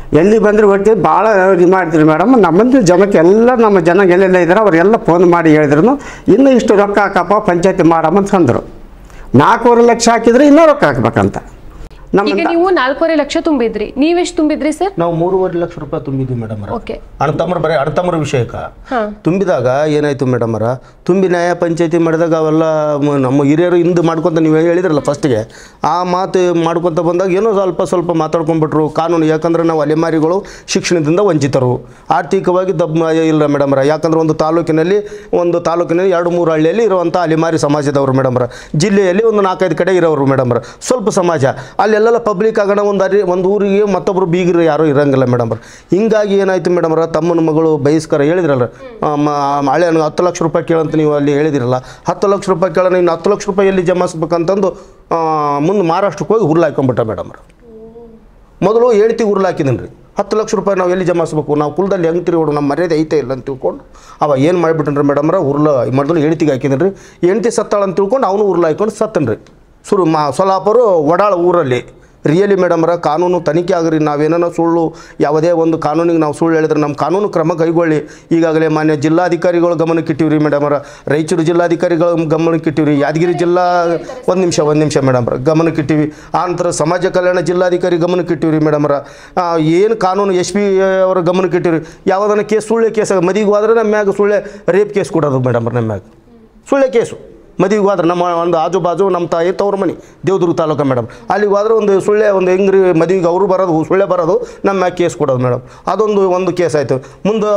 ಎಲ್ಲಿ ಬಂದ್ರೆ ಒಟ್ಟು ಭಾಳ ಇದು ಮಾಡ್ತೀರಿ ಮೇಡಮ್ ನಮ್ಮಂದು ಜನಕ್ಕೆ ಎಲ್ಲ ನಮ್ಮ ಜನ ಎಲ್ಲೆಲ್ಲ ಇದ್ದಾರೆ ಅವರೆಲ್ಲ ಫೋನ್ ಮಾಡಿ ಹೇಳಿದ್ರು ಇನ್ನೂ ಇಷ್ಟು ರೊಕ್ಕ ಹಾಕಪ್ಪ ಪಂಚಾಯತಿ ಮಾಡಮ್ಮ ಅಂತ ಅಂದರು ನಾಲ್ಕೂವರೆ ಲಕ್ಷ ಹಾಕಿದ್ರೆ ಇನ್ನೂ ರೊಕ್ಕ ಹಾಕ್ಬೇಕಂತ ನಮ್ಮ ಈಗ ನೀವು ನಾಲ್ಕೂವರೆ ಲಕ್ಷ ತುಂಬಿದ್ರಿ ನೀವೆಷ್ಟು ತುಂಬಿದ್ರಿ ಸರ್ ನಾವು ಮೂರುವರೆ ಲಕ್ಷ ರೂಪಾಯಿ ತುಂಬಿದ್ವಿ ಮೇಡಮ್ ಓಕೆ ಅಣ್ಣತಮ್ಮರು ಬರೀ ಅಣ್ಣತಮ್ಮರ ವಿಷಯಕ್ಕ ಹಾ ತುಂಬಿದಾಗ ಏನಾಯ್ತು ಮೇಡಮ್ ಅವರ ತುಂಬಿ ನ್ಯಾಯ ಪಂಚಾಯತಿ ಮಾಡಿದಾಗ ಅವೆಲ್ಲ ಮ- ನಮ್ಮ ಹಿರಿಯರು ಹಿಂದೆ ಮಾಡ್ಕೊತ ನೀವು ಹೇಳಿದ್ರಲ್ಲ ಫಸ್ಟ್ಗೆ ಆ ಮಾತು ಮಾಡ್ಕೊತ ಬಂದಾಗ ಏನೋ ಸ್ವಲ್ಪ ಸ್ವಲ್ಪ ಮಾತಾಡ್ಕೊಂಡ್ಬಿಟ್ರು ಕಾನೂನು ಯಾಕಂದ್ರೆ ನಾವು ಅಲೆಮಾರಿಗಳು ಶಿಕ್ಷಣದಿಂದ ವಂಚಿತರು ಆರ್ಥಿಕವಾಗಿ ದಬ್ ಇಲ್ಲ ಮೇಡಮ್ ಅವರ ಯಾಕಂದ್ರೆ ಒಂದು ತಾಲೂಕಿನಲ್ಲಿ ಒಂದು ತಾಲೂಕಿನಲ್ಲಿ ಎರಡು ಮೂರು ಹಳ್ಳಿಯಲ್ಲಿ ಇರುವಂಥ ಅಲೆಮಾರಿ ಸಮಾಜದವರು ಮೇಡಮ್ ಅವರ ಜಿಲ್ಲೆಯಲ್ಲಿ ಒಂದು ನಾಲ್ಕೈದು ಕಡೆ ಇರೋರು ಮೇಡಮ್ ಅವರ ಸ್ವಲ್ಪ ಸಮಾಜ ಅಲ್ಲೆಲ್ಲ ಪಬ್ಲಿಕ್ ಆಗೋಣ ಒಂದು ಅರಿ ಒಂದು ಊರಿಗೆ ಮತ್ತೊಬ್ಬರು ಬೀಗರು ಯಾರೂ ಇರಂಗಿಲ್ಲ ಮೇಡಮ್ ಅವ್ರ ಹಿಂಗಾಗಿ ಏನಾಯ್ತು ಮೇಡಮ್ ಅವ್ರ ತಮ್ಮನ ಮಗಳು ಬಯಸ್ಕರ ಹೇಳಿದ್ರಲ್ಲ ಆ, ಮ- ಹಳೆ ಹತ್ತು ಲಕ್ಷ ರೂಪಾಯಿ ಕೇಳಂತ ನೀವು ಅಲ್ಲಿ ಹೇಳಿದಿರಲ್ಲ ಹತ್ತು ಲಕ್ಷ ರೂಪಾಯಿ ಕೇಳೋಣ ಇನ್ನು ಹತ್ತು ಲಕ್ಷ ರೂಪಾಯಿ ಎಲ್ಲಿ ಜಮಾಯಿಸ್ಬೇಕಂತಂದು ಮುಂದೆ ಮಹಾರಾಷ್ಟ್ರಕ್ಕೆ ಹೋಗಿ ಹುರ್ಲು ಹಾಕೊಂಡ್ಬಿಟ್ಟ ಮೇಡಮ್ ಅವ್ರು ಮೊದಲು ಹೇಳ್ತಿ ಉರ್ಲು ಹಾಕಿದ್ದೀನಿ ರೀ ಹತ್ತು ಲಕ್ಷ ರೂಪಾಯಿ ನಾವು ಎಲ್ಲಿ ಜಮಾಯಿಸ್ಬೇಕು ನಾವು ಕುಲದಲ್ಲಿ ಹೆಂಗೆ ತಿರುಗೋಡು ನಮ್ಮ ಮರ್ಯಾದೆ ಐತೆ ಇಲ್ಲ ಅಂತ ತಿಳ್ಕೊಂಡು ಅವ ಏನು ಮಾಡಿಬಿಟ್ಟನ್ರಿ ಮೇಡಮ್ರ ಉರ್ಲ ಮೊದಲು ಹೆಣ್ತಿಗೆ ಹಾಕಿದ್ದೀನಿ ರೀ ಹೆಣ್ತಿ ಸತ್ತಾಳ ಅಂತ ತಿಳ್ಕೊಂಡು ಅವನು ಉರ್ಲು ಹಾಕೊಂಡು ಸತ್ತನ್ರಿ ಸುರು ಮಾ ಸೊಲಾಪುರು ಒಡಾಳ ಊರಲ್ಲಿ ರಿಯಲಿ ಮೇಡಮ್ರ ಕಾನೂನು ತನಿಖೆ ಆಗ್ರಿ ನಾವೇನೋ ಸುಳ್ಳು ಯಾವುದೇ ಒಂದು ಕಾನೂನಿಗೆ ನಾವು ಸುಳ್ಳು ಹೇಳಿದ್ರೆ ನಮ್ಮ ಕಾನೂನು ಕ್ರಮ ಕೈಗೊಳ್ಳಿ ಈಗಾಗಲೇ ಮಾನ್ಯ ಜಿಲ್ಲಾಧಿಕಾರಿಗಳು ಗಮನಕ್ಕೆ ಇಟ್ಟಿವ್ರಿ ಮೇಡಮರ ರಾಯಚೂರು ಜಿಲ್ಲಾಧಿಕಾರಿಗಳು ಗಮನಕ್ಕೆ ಇಟ್ಟಿವ್ರಿ ಯಾದಗಿರಿ ಜಿಲ್ಲಾ ಒಂದು ನಿಮಿಷ ಒಂದು ನಿಮಿಷ ಮೇಡಮ್ರ ಗಮನಕ್ಕೆ ಇಟ್ಟಿವಿ ಆ ನಂತರ ಸಮಾಜ ಕಲ್ಯಾಣ ಜಿಲ್ಲಾಧಿಕಾರಿ ಗಮನಕ್ಕೆ ಇಟ್ಟಿವ್ರಿ ಮೇಡಮ್ರ ಏನು ಕಾನೂನು ಎಸ್ ಪಿ ಅವರ ಗಮನಕ್ಕೆ ಇಟ್ಟಿವ್ರಿ ಯಾವುದನ್ನ ಕೇಸ್ ಸುಳ್ಳೆ ಕೇಸ್ ಮದಿಗೆ ಹೋದ್ರೆ ನಮ್ಮ ಮ್ಯಾಗ ಸುಳ್ಳೆ ರೇಪ್ ಕೇಸ್ ಕೊಡೋದು ಮೇಡಮ್ರ ನಮ್ಮ ಮ್ಯಾಗ ಸುಳ್ಳೆ ಕೇಸು ಮದುವೆಗೆ ಹೋದ್ರೆ ನಮ್ಮ ಒಂದು ಆಜು ಬಾಜು ನಮ್ಮ ತಾಯಿ ತವ್ರ ಮನೆ ದೇವದುರ್ಗ ತಾಲೂಕು ಮೇಡಮ್ ಅಲ್ಲಿಗೆ ಹೋದ್ರೆ ಒಂದು ಸುಳ್ಳೆ ಒಂದು ಹೆಂಗ್ರಿ ಮದುವೆಗೆ ಅವರು ಬರೋದು ಸುಳ್ಳೆ ಬರೋದು ನಮ್ಮ ಮ್ಯಾಗ ಕೇಸ್ ಕೊಡೋದು ಮೇಡಮ್ ಅದೊಂದು ಒಂದು ಕೇಸ್ ಆಯಿತು ಮುಂದೆ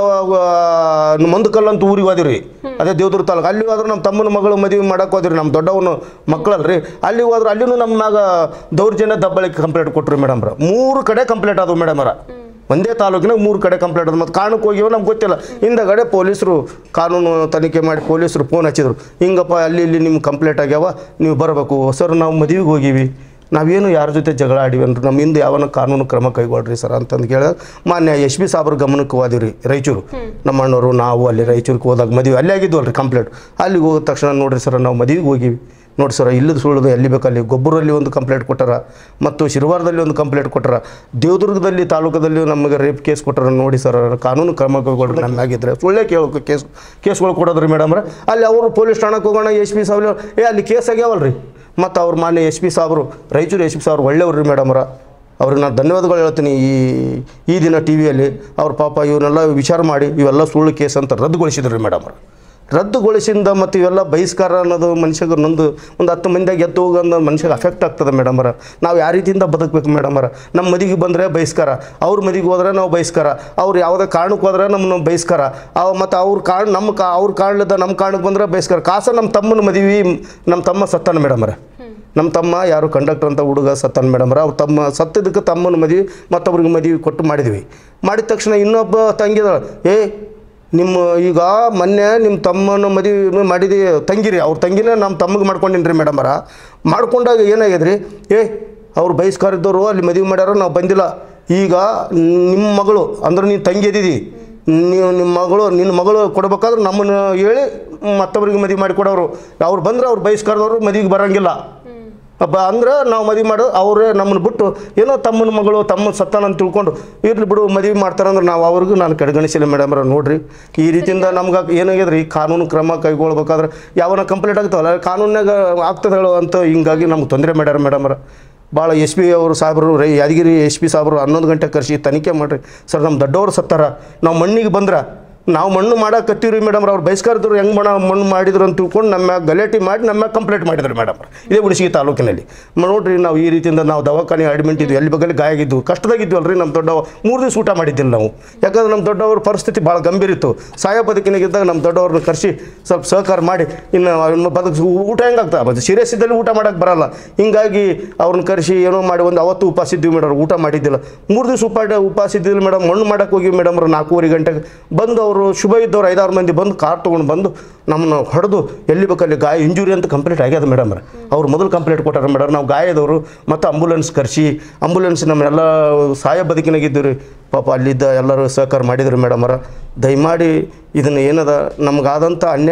ಮಂದಕಲ್ಲಂತ ಊರಿಗೆ ಹೋದಿರಿ ಅದೇ ದೇವದುರ್ಗ ತಾಲೂಕು ಅಲ್ಲಿ ಹೋದ್ರೆ ನಮ್ಮ ತಮ್ಮನ ಮಗಳು ಮದುವೆ ಮಾಡಕ್ಕೆ ಹೋದ್ರಿ ನಮ್ಮ ದೊಡ್ಡವನು ಮಕ್ಕಳಲ್ರಿ ಅಲ್ಲಿ ಹೋದ್ರೆ ಅಲ್ಲಿನೂ ನಮ್ಮ ಮ್ಯಾಗ ದೌರ್ಜನ್ಯ ದಬ್ಬಳಿಕೆ ಕಂಪ್ಲೇಂಟ್ ಕೊಟ್ರಿ ಮೇಡಮ್ರ ಮೂರು ಕಡೆ ಕಂಪ್ಲೇಂಟ್ ಆದವು ಮೇಡಮರ ಒಂದೇ ತಾಲೂಕಿನಾಗ ಮೂರು ಕಡೆ ಕಂಪ್ಲೇಂಟ್ ಅದ ಮತ್ತು ಕಾರಣಕ್ಕೆ ಹೋಗಿವ ನಮ್ಗೆ ಗೊತ್ತಿಲ್ಲ ಹಿಂದಗಡೆ ಪೊಲೀಸರು ಕಾನೂನು ತನಿಖೆ ಮಾಡಿ ಪೊಲೀಸರು ಫೋನ್ ಹಚ್ಚಿದ್ರು ಹಿಂಗಪ್ಪ ಅಲ್ಲಿ ಇಲ್ಲಿ ನಿಮ್ಗೆ ಕಂಪ್ಲೇಂಟ್ ಆಗ್ಯಾವ ನೀವು ಬರಬೇಕು ಸರ್ ನಾವು ಮದುವೆಗೆ ಹೋಗೀವಿ ನಾವೇನು ಯಾರ ಜೊತೆ ಜಗಳ ಆಡಿವಿ ಅಂದ್ರೆ ನಮ್ಮ ಹಿಂದೆ ಯಾವನ ಕಾನೂನು ಕ್ರಮ ಕೈಗೊಳ್ರಿ ಸರ್ ಅಂತಂದು ಕೇಳಿದಾಗ ಮಾನ್ಯ ಎಸ್ ಬಿ ಸಾಬ್ರ ಗಮನಕ್ಕೆ ಹೋದಿವ್ರಿ ರಾಯಚೂರು ನಮ್ಮ ಅಣ್ಣವರು ನಾವು ಅಲ್ಲಿ ರಾಯಚೂರಿಗೆ ಹೋದಾಗ ಮದುವೆ ಅಲ್ಲೇ ಆಗಿದ್ವಲ್ರಿ ಕಂಪ್ಲೇಂಟ್ ಅಲ್ಲಿಗೆ ಹೋದ ತಕ್ಷಣ ನೋಡ್ರಿ ಸರ್ ನಾವು ಮದುವೆಗೆ ಹೋಗಿವಿ ನೋಡಿ ಸರ್ ಇಲ್ಲದ ಸುಳ್ಳು ಎಲ್ಲಿ ಬೇಕಲ್ಲಿ ಗೊಬ್ಬರಲ್ಲಿ ಒಂದು ಕಂಪ್ಲೇಂಟ್ ಕೊಟ್ಟಾರ ಮತ್ತು ಶಿರವಾರದಲ್ಲಿ ಒಂದು ಕಂಪ್ಲೇಂಟ್ ಕೊಟ್ಟಾರ ದೇವದುರ್ಗದಲ್ಲಿ ತಾಲೂಕದಲ್ಲಿ ನಮಗೆ ರೇಪ್ ಕೇಸ್ ಕೊಟ್ಟಾರ ನೋಡಿ ಸರ್ ಕಾನೂನು ಕ್ರಮ ಕೈಗೊಳ್ರಿ ನಮ್ಮ ಆಗಿದ್ರೆ ಸುಳ್ಳೇ ಕೇಳೋಕೆ ಕೇಸ್ ಕೇಸ್ಗಳು ಕೊಡೋದ್ರಿ ಮೇಡಮ್ರ ಅಲ್ಲಿ ಅವರು ಪೊಲೀಸ್ ಠಾಣಕ್ಕೆ ಹೋಗೋಣ ಎಸ್ ಪಿ ಸಾಹೇಬ್ ಏ ಅಲ್ಲಿ ಕೇಸ್ ಆಗ್ಯಾವಲ್ರಿ ಮತ್ತು ಅವ್ರು ಮಾನ್ಯ ಎಸ್ ಪಿ ಸಾಹೇಬರು ರಾಯಚೂರು ಎಸ್ ಪಿ ಸಾಹೇಬ್ರು ಒಳ್ಳೆಯವ್ರು ರೀ ಮೇಡಮ್ರ ಅವ್ರಿಗೆ ನಾನು ಧನ್ಯವಾದಗಳು ಹೇಳ್ತೀನಿ ಈ ಈ ದಿನ ಟಿ ವಿಯಲ್ಲಿ ಅವ್ರ ಪಾಪ ಇವನ್ನೆಲ್ಲ ವಿಚಾರ ಮಾಡಿ ಇವೆಲ್ಲ ಸುಳ್ಳು ಕೇಸ್ ಅಂತ ರದ್ದುಗೊಳಿಸಿದ್ರು ರೀ ಮೇಡಮ್ರ ರದ್ದುಗೊಳಿಸಿಂದ ಮತ್ತು ಇವೆಲ್ಲ ಬಹಿಷ್ಕಾರ ಅನ್ನೋದು ಮನುಷ್ಯಗೆ ನೊಂದು ಒಂದು ಹತ್ತು ಮಂದಿಯಾಗ ಎದ್ದು ಹೋಗೋ ಮನುಷ್ಯಗೆ ಅಫೆಕ್ಟ್ ಆಗ್ತದೆ ಮೇಡಮರ ನಾವು ಯಾವ ರೀತಿಯಿಂದ ಬದುಕಬೇಕು ಮೇಡಮರ ನಮ್ಮ ಮದಿಗೆ ಬಂದರೆ ಬಹಿಷ್ಕಾರ ಅವ್ರ ಮದಿಗೆ ಹೋದ್ರೆ ನಾವು ಬಹಿಷ್ಕಾರ ಅವ್ರು ಯಾವುದೇ ಕಾರಣಕ್ಕೆ ಹೋದ್ರೆ ನಮ್ಮನ್ನು ಬಹಿಷ್ಕಾರ ಅವ ಮತ್ತು ಅವ್ರ ಕಾರಣ ನಮ್ಮ ಕಾ ಅವ್ರ ಕಾರಣದ ನಮ್ಮ ಕಾರಣಕ್ಕೆ ಬಂದರೆ ಬಹಿಷ್ಕಾರ ಕಾಸ ನಮ್ಮ ತಮ್ಮನ ಮದುವೆ ನಮ್ಮ ತಮ್ಮ ಸತ್ತಾನ ಮೇಡಮರ ನಮ್ಮ ತಮ್ಮ ಯಾರು ಕಂಡಕ್ಟರ್ ಅಂತ ಹುಡುಗ ಸತ್ತಾನ ಮೇಡಮ್ರ ಅವ್ರು ತಮ್ಮ ಸತ್ತದಕ್ಕೆ ತಮ್ಮನ ಮದುವೆ ಮತ್ತೊಬ್ರಿಗೆ ಮದುವೆ ಕೊಟ್ಟು ಮಾಡಿದ್ವಿ ಮಾಡಿದ ತಕ್ಷಣ ಇನ್ನೊಬ್ಬ ತಂಗಿದ ಏ ನಿಮ್ಮ ಈಗ ಮೊನ್ನೆ ನಿಮ್ಮ ತಮ್ಮನ ಮದುವೆ ಮಾಡಿದಿ ತಂಗಿರಿ ಅವ್ರ ತಂಗಿನೇ ನಮ್ಮ ತಮ್ಮಗೆ ಮಾಡ್ಕೊಂಡಿನಿ ರೀ ಮೇಡಮರ ಮಾಡ್ಕೊಂಡಾಗ ಏನಾಗ್ಯದ್ರಿ ಏ ಅವ್ರು ಬಹಿಷ್ಕಾರ ಇದ್ದವರು ಅಲ್ಲಿ ಮದುವೆ ಮಾಡ್ಯಾರ ನಾವು ಬಂದಿಲ್ಲ ಈಗ ನಿಮ್ಮ ಮಗಳು ಅಂದ್ರೆ ನೀನು ತಂಗಿ ಎದಿದಿ ನೀವು ನಿಮ್ಮ ಮಗಳು ನಿನ್ನ ಮಗಳು ಕೊಡ್ಬೇಕಾದ್ರೆ ನಮ್ಮನ್ನು ಹೇಳಿ ಮತ್ತೊಬ್ಬರಿಗೆ ಮದುವೆ ಮಾಡಿ ಕೊಡೋರು ಅವ್ರು ಬಂದ್ರೆ ಅವ್ರು ಬಹಿಷ್ಕಾರದವರು ಮದುವೆಗೆ ಬರೋಂಗಿಲ್ಲ ಅಬ್ಬ ಅಂದ್ರೆ ನಾವು ಮದುವೆ ಮಾಡೋ ಅವರೇ ನಮ್ಮನ್ನು ಬಿಟ್ಟು ಏನೋ ತಮ್ಮನ ಮಗಳು ತಮ್ಮ ಸತ್ತಾನ ಅಂತ ತಿಳ್ಕೊಂಡು ಇರ್ಲಿ ಬಿಡು ಮದುವೆ ಮಾಡ್ತಾರಂದ್ರೆ ನಾವು ಅವ್ರಿಗೂ ನಾನು ಕಡೆಗಣಿಸಿಲ್ಲ ಮೇಡಮ್ರ ನೋಡ್ರಿ ಈ ರೀತಿಯಿಂದ ನಮ್ಗೆ ಏನಾಗ್ಯದ್ರಿ ಈ ಕಾನೂನು ಕ್ರಮ ಕೈಗೊಳ್ಬೇಕಾದ್ರೆ ಯಾವನ ಕಂಪ್ಲೇಂಟ್ ಆಗ್ತಾವಲ್ಲ ಕಾನೂನಾಗ ಆಗ್ತದೆ ಹೇಳೋ ಅಂತ ಹಿಂಗಾಗಿ ನಮ್ಗೆ ತೊಂದರೆ ಮಾಡ್ಯಾರ ಮೇಡಮ್ರ ಭಾಳ ಎಸ್ ಪಿ ಅವರು ಸಾಹೇಬರು ರೈ ಯಾದಗಿರಿ ಎಸ್ ಪಿ ಸಾಹೇಬರು ಹನ್ನೊಂದು ಗಂಟೆ ಕರೆಸಿ ತನಿಖೆ ಮಾಡಿರಿ ಸರ್ ನಮ್ಮ ದೊಡ್ಡವರು ಸತ್ತಾರ ನಾವು ಮಣ್ಣಿಗೆ ಬಂದ್ರೆ ನಾವು ಮಣ್ಣು ಮಾಡಕತ್ತೀವಿ ರೀ ಮೇಡಮ್ ಅವ್ರು ಬಹಿಷ್ಕಾರದವ್ರು ಹೆಂಗೆ ಮಾಡ ಮಣ್ಣು ಮಾಡಿದ್ರು ಅಂತ ತಿಳ್ಕೊಂಡು ನಮ್ಮ ಮ್ಯಾಗ್ ಗಲಾಟೆ ಮಾಡಿ ನಮ್ಮ ಮ್ಯಾಗ್ ಕಂಪ್ಲೇಂಟ್ ಮಾಡಿದ್ರು ಮೇಡಮ್ ಇದೇ ಹುಣಸಿಗೆ ತಾಲೂಕಿನಲ್ಲಿ ಮ- ನೋಡ್ರಿ ನಾವು ಈ ರೀತಿಯಿಂದ ನಾವು ದವಾಖಾನೆ ಅಡ್ಮಿಟ್ ಇದ್ವಿ ಎಲ್ಲಿ ಬಗಲಿ ಗಾಯ ಆಗಿದ್ವು ಕಷ್ಟದಾಗಿದ್ವಲ್ಲ ರೀ ನಮ್ಮ ದೊಡ್ಡವ ಮೂರು ದಿವಸ ಊಟ ಮಾಡಿದ್ದಿಲ್ಲ ನಾವು ಯಾಕಂದ್ರೆ ನಮ್ಮ ದೊಡ್ಡವ್ರ ಪರಿಸ್ಥಿತಿ ಭಾಳ ಗಂಭೀರ ಇತ್ತು ಸಾಯೋ ಬದುಕಿನಾಗಿದ್ದಾಗ ನಮ್ಮ ದೊಡ್ಡವ್ರನ್ನ ಕರೆಸಿ ಸ್ವಲ್ಪ ಸಹಕಾರ ಮಾಡಿ ಇನ್ನು ಇನ್ನು ಬದುಕು ಊಟ ಹೆಂಗಾಗ್ತದೆ ಮತ್ತು ಸೀರಿಯಸ್ ಇದ್ದಲ್ಲಿ ಊಟ ಮಾಡೋಕ್ಕೆ ಬರಲ್ಲ ಹಿಂಗಾಗಿ ಅವ್ರನ್ನ ಕರೆಸಿ ಏನೋ ಮಾಡಿ ಒಂದು ಅವತ್ತು ಉಪವಾಸ ಇದ್ವಿ ಮೇಡಮ್ ಊಟ ಮಾಡಿದ್ದಿಲ್ಲ ಮೂರು ದಿವಸ ಉಪಾಟ ಉಪವಾಸ ಇದ್ದಿಲ್ಲ ಮೇಡಮ್ ಮಣ್ಣು ಮಾಡಕ್ಕೆ ಹೋಗಿ ಮೇಡಮ್ ನಾಲ್ಕೂವರೆ ಗಂಟೆಗೆ ಬಂದು ಅವರು ಶುಭ ಇದ್ದವ್ರು ಐದಾರು ಮಂದಿ ಬಂದು ಕಾರ್ ತೊಗೊಂಡು ಬಂದು ನಮ್ಮನ್ನ ಹೊಡೆದು ಎಲ್ಲಿ ಬೇಕಲ್ಲಿ ಗಾಯ ಇಂಜುರಿ ಅಂತ ಕಂಪ್ಲೇಂಟ್ ಆಗ್ಯದ ಮೇಡಮ್ ಅವ್ರು ಮೊದಲು ಕಂಪ್ಲೇಂಟ್ ಕೊಟ್ಟಾರ ಮೇಡಮ್ ನಾವು ಗಾಯದವರು ಮತ್ತು ಅಂಬುಲೆನ್ಸ್ ಕರೆಸಿ ಅಂಬುಲೆನ್ಸ್ ನಮ್ಮನ್ನೆಲ್ಲ ಸಾಯ ಬದುಕಿನಾಗಿದ್ದು ರೀ ಪಾಪ ಅಲ್ಲಿದ್ದ ಎಲ್ಲರೂ ಸಹಕಾರ ಮಾಡಿದ್ರು ಮೇಡಮರ ದಯಮಾಡಿ ಇದನ್ನು ಏನದ ನಮಗಾದಂಥ ಅನ್ಯಾಯ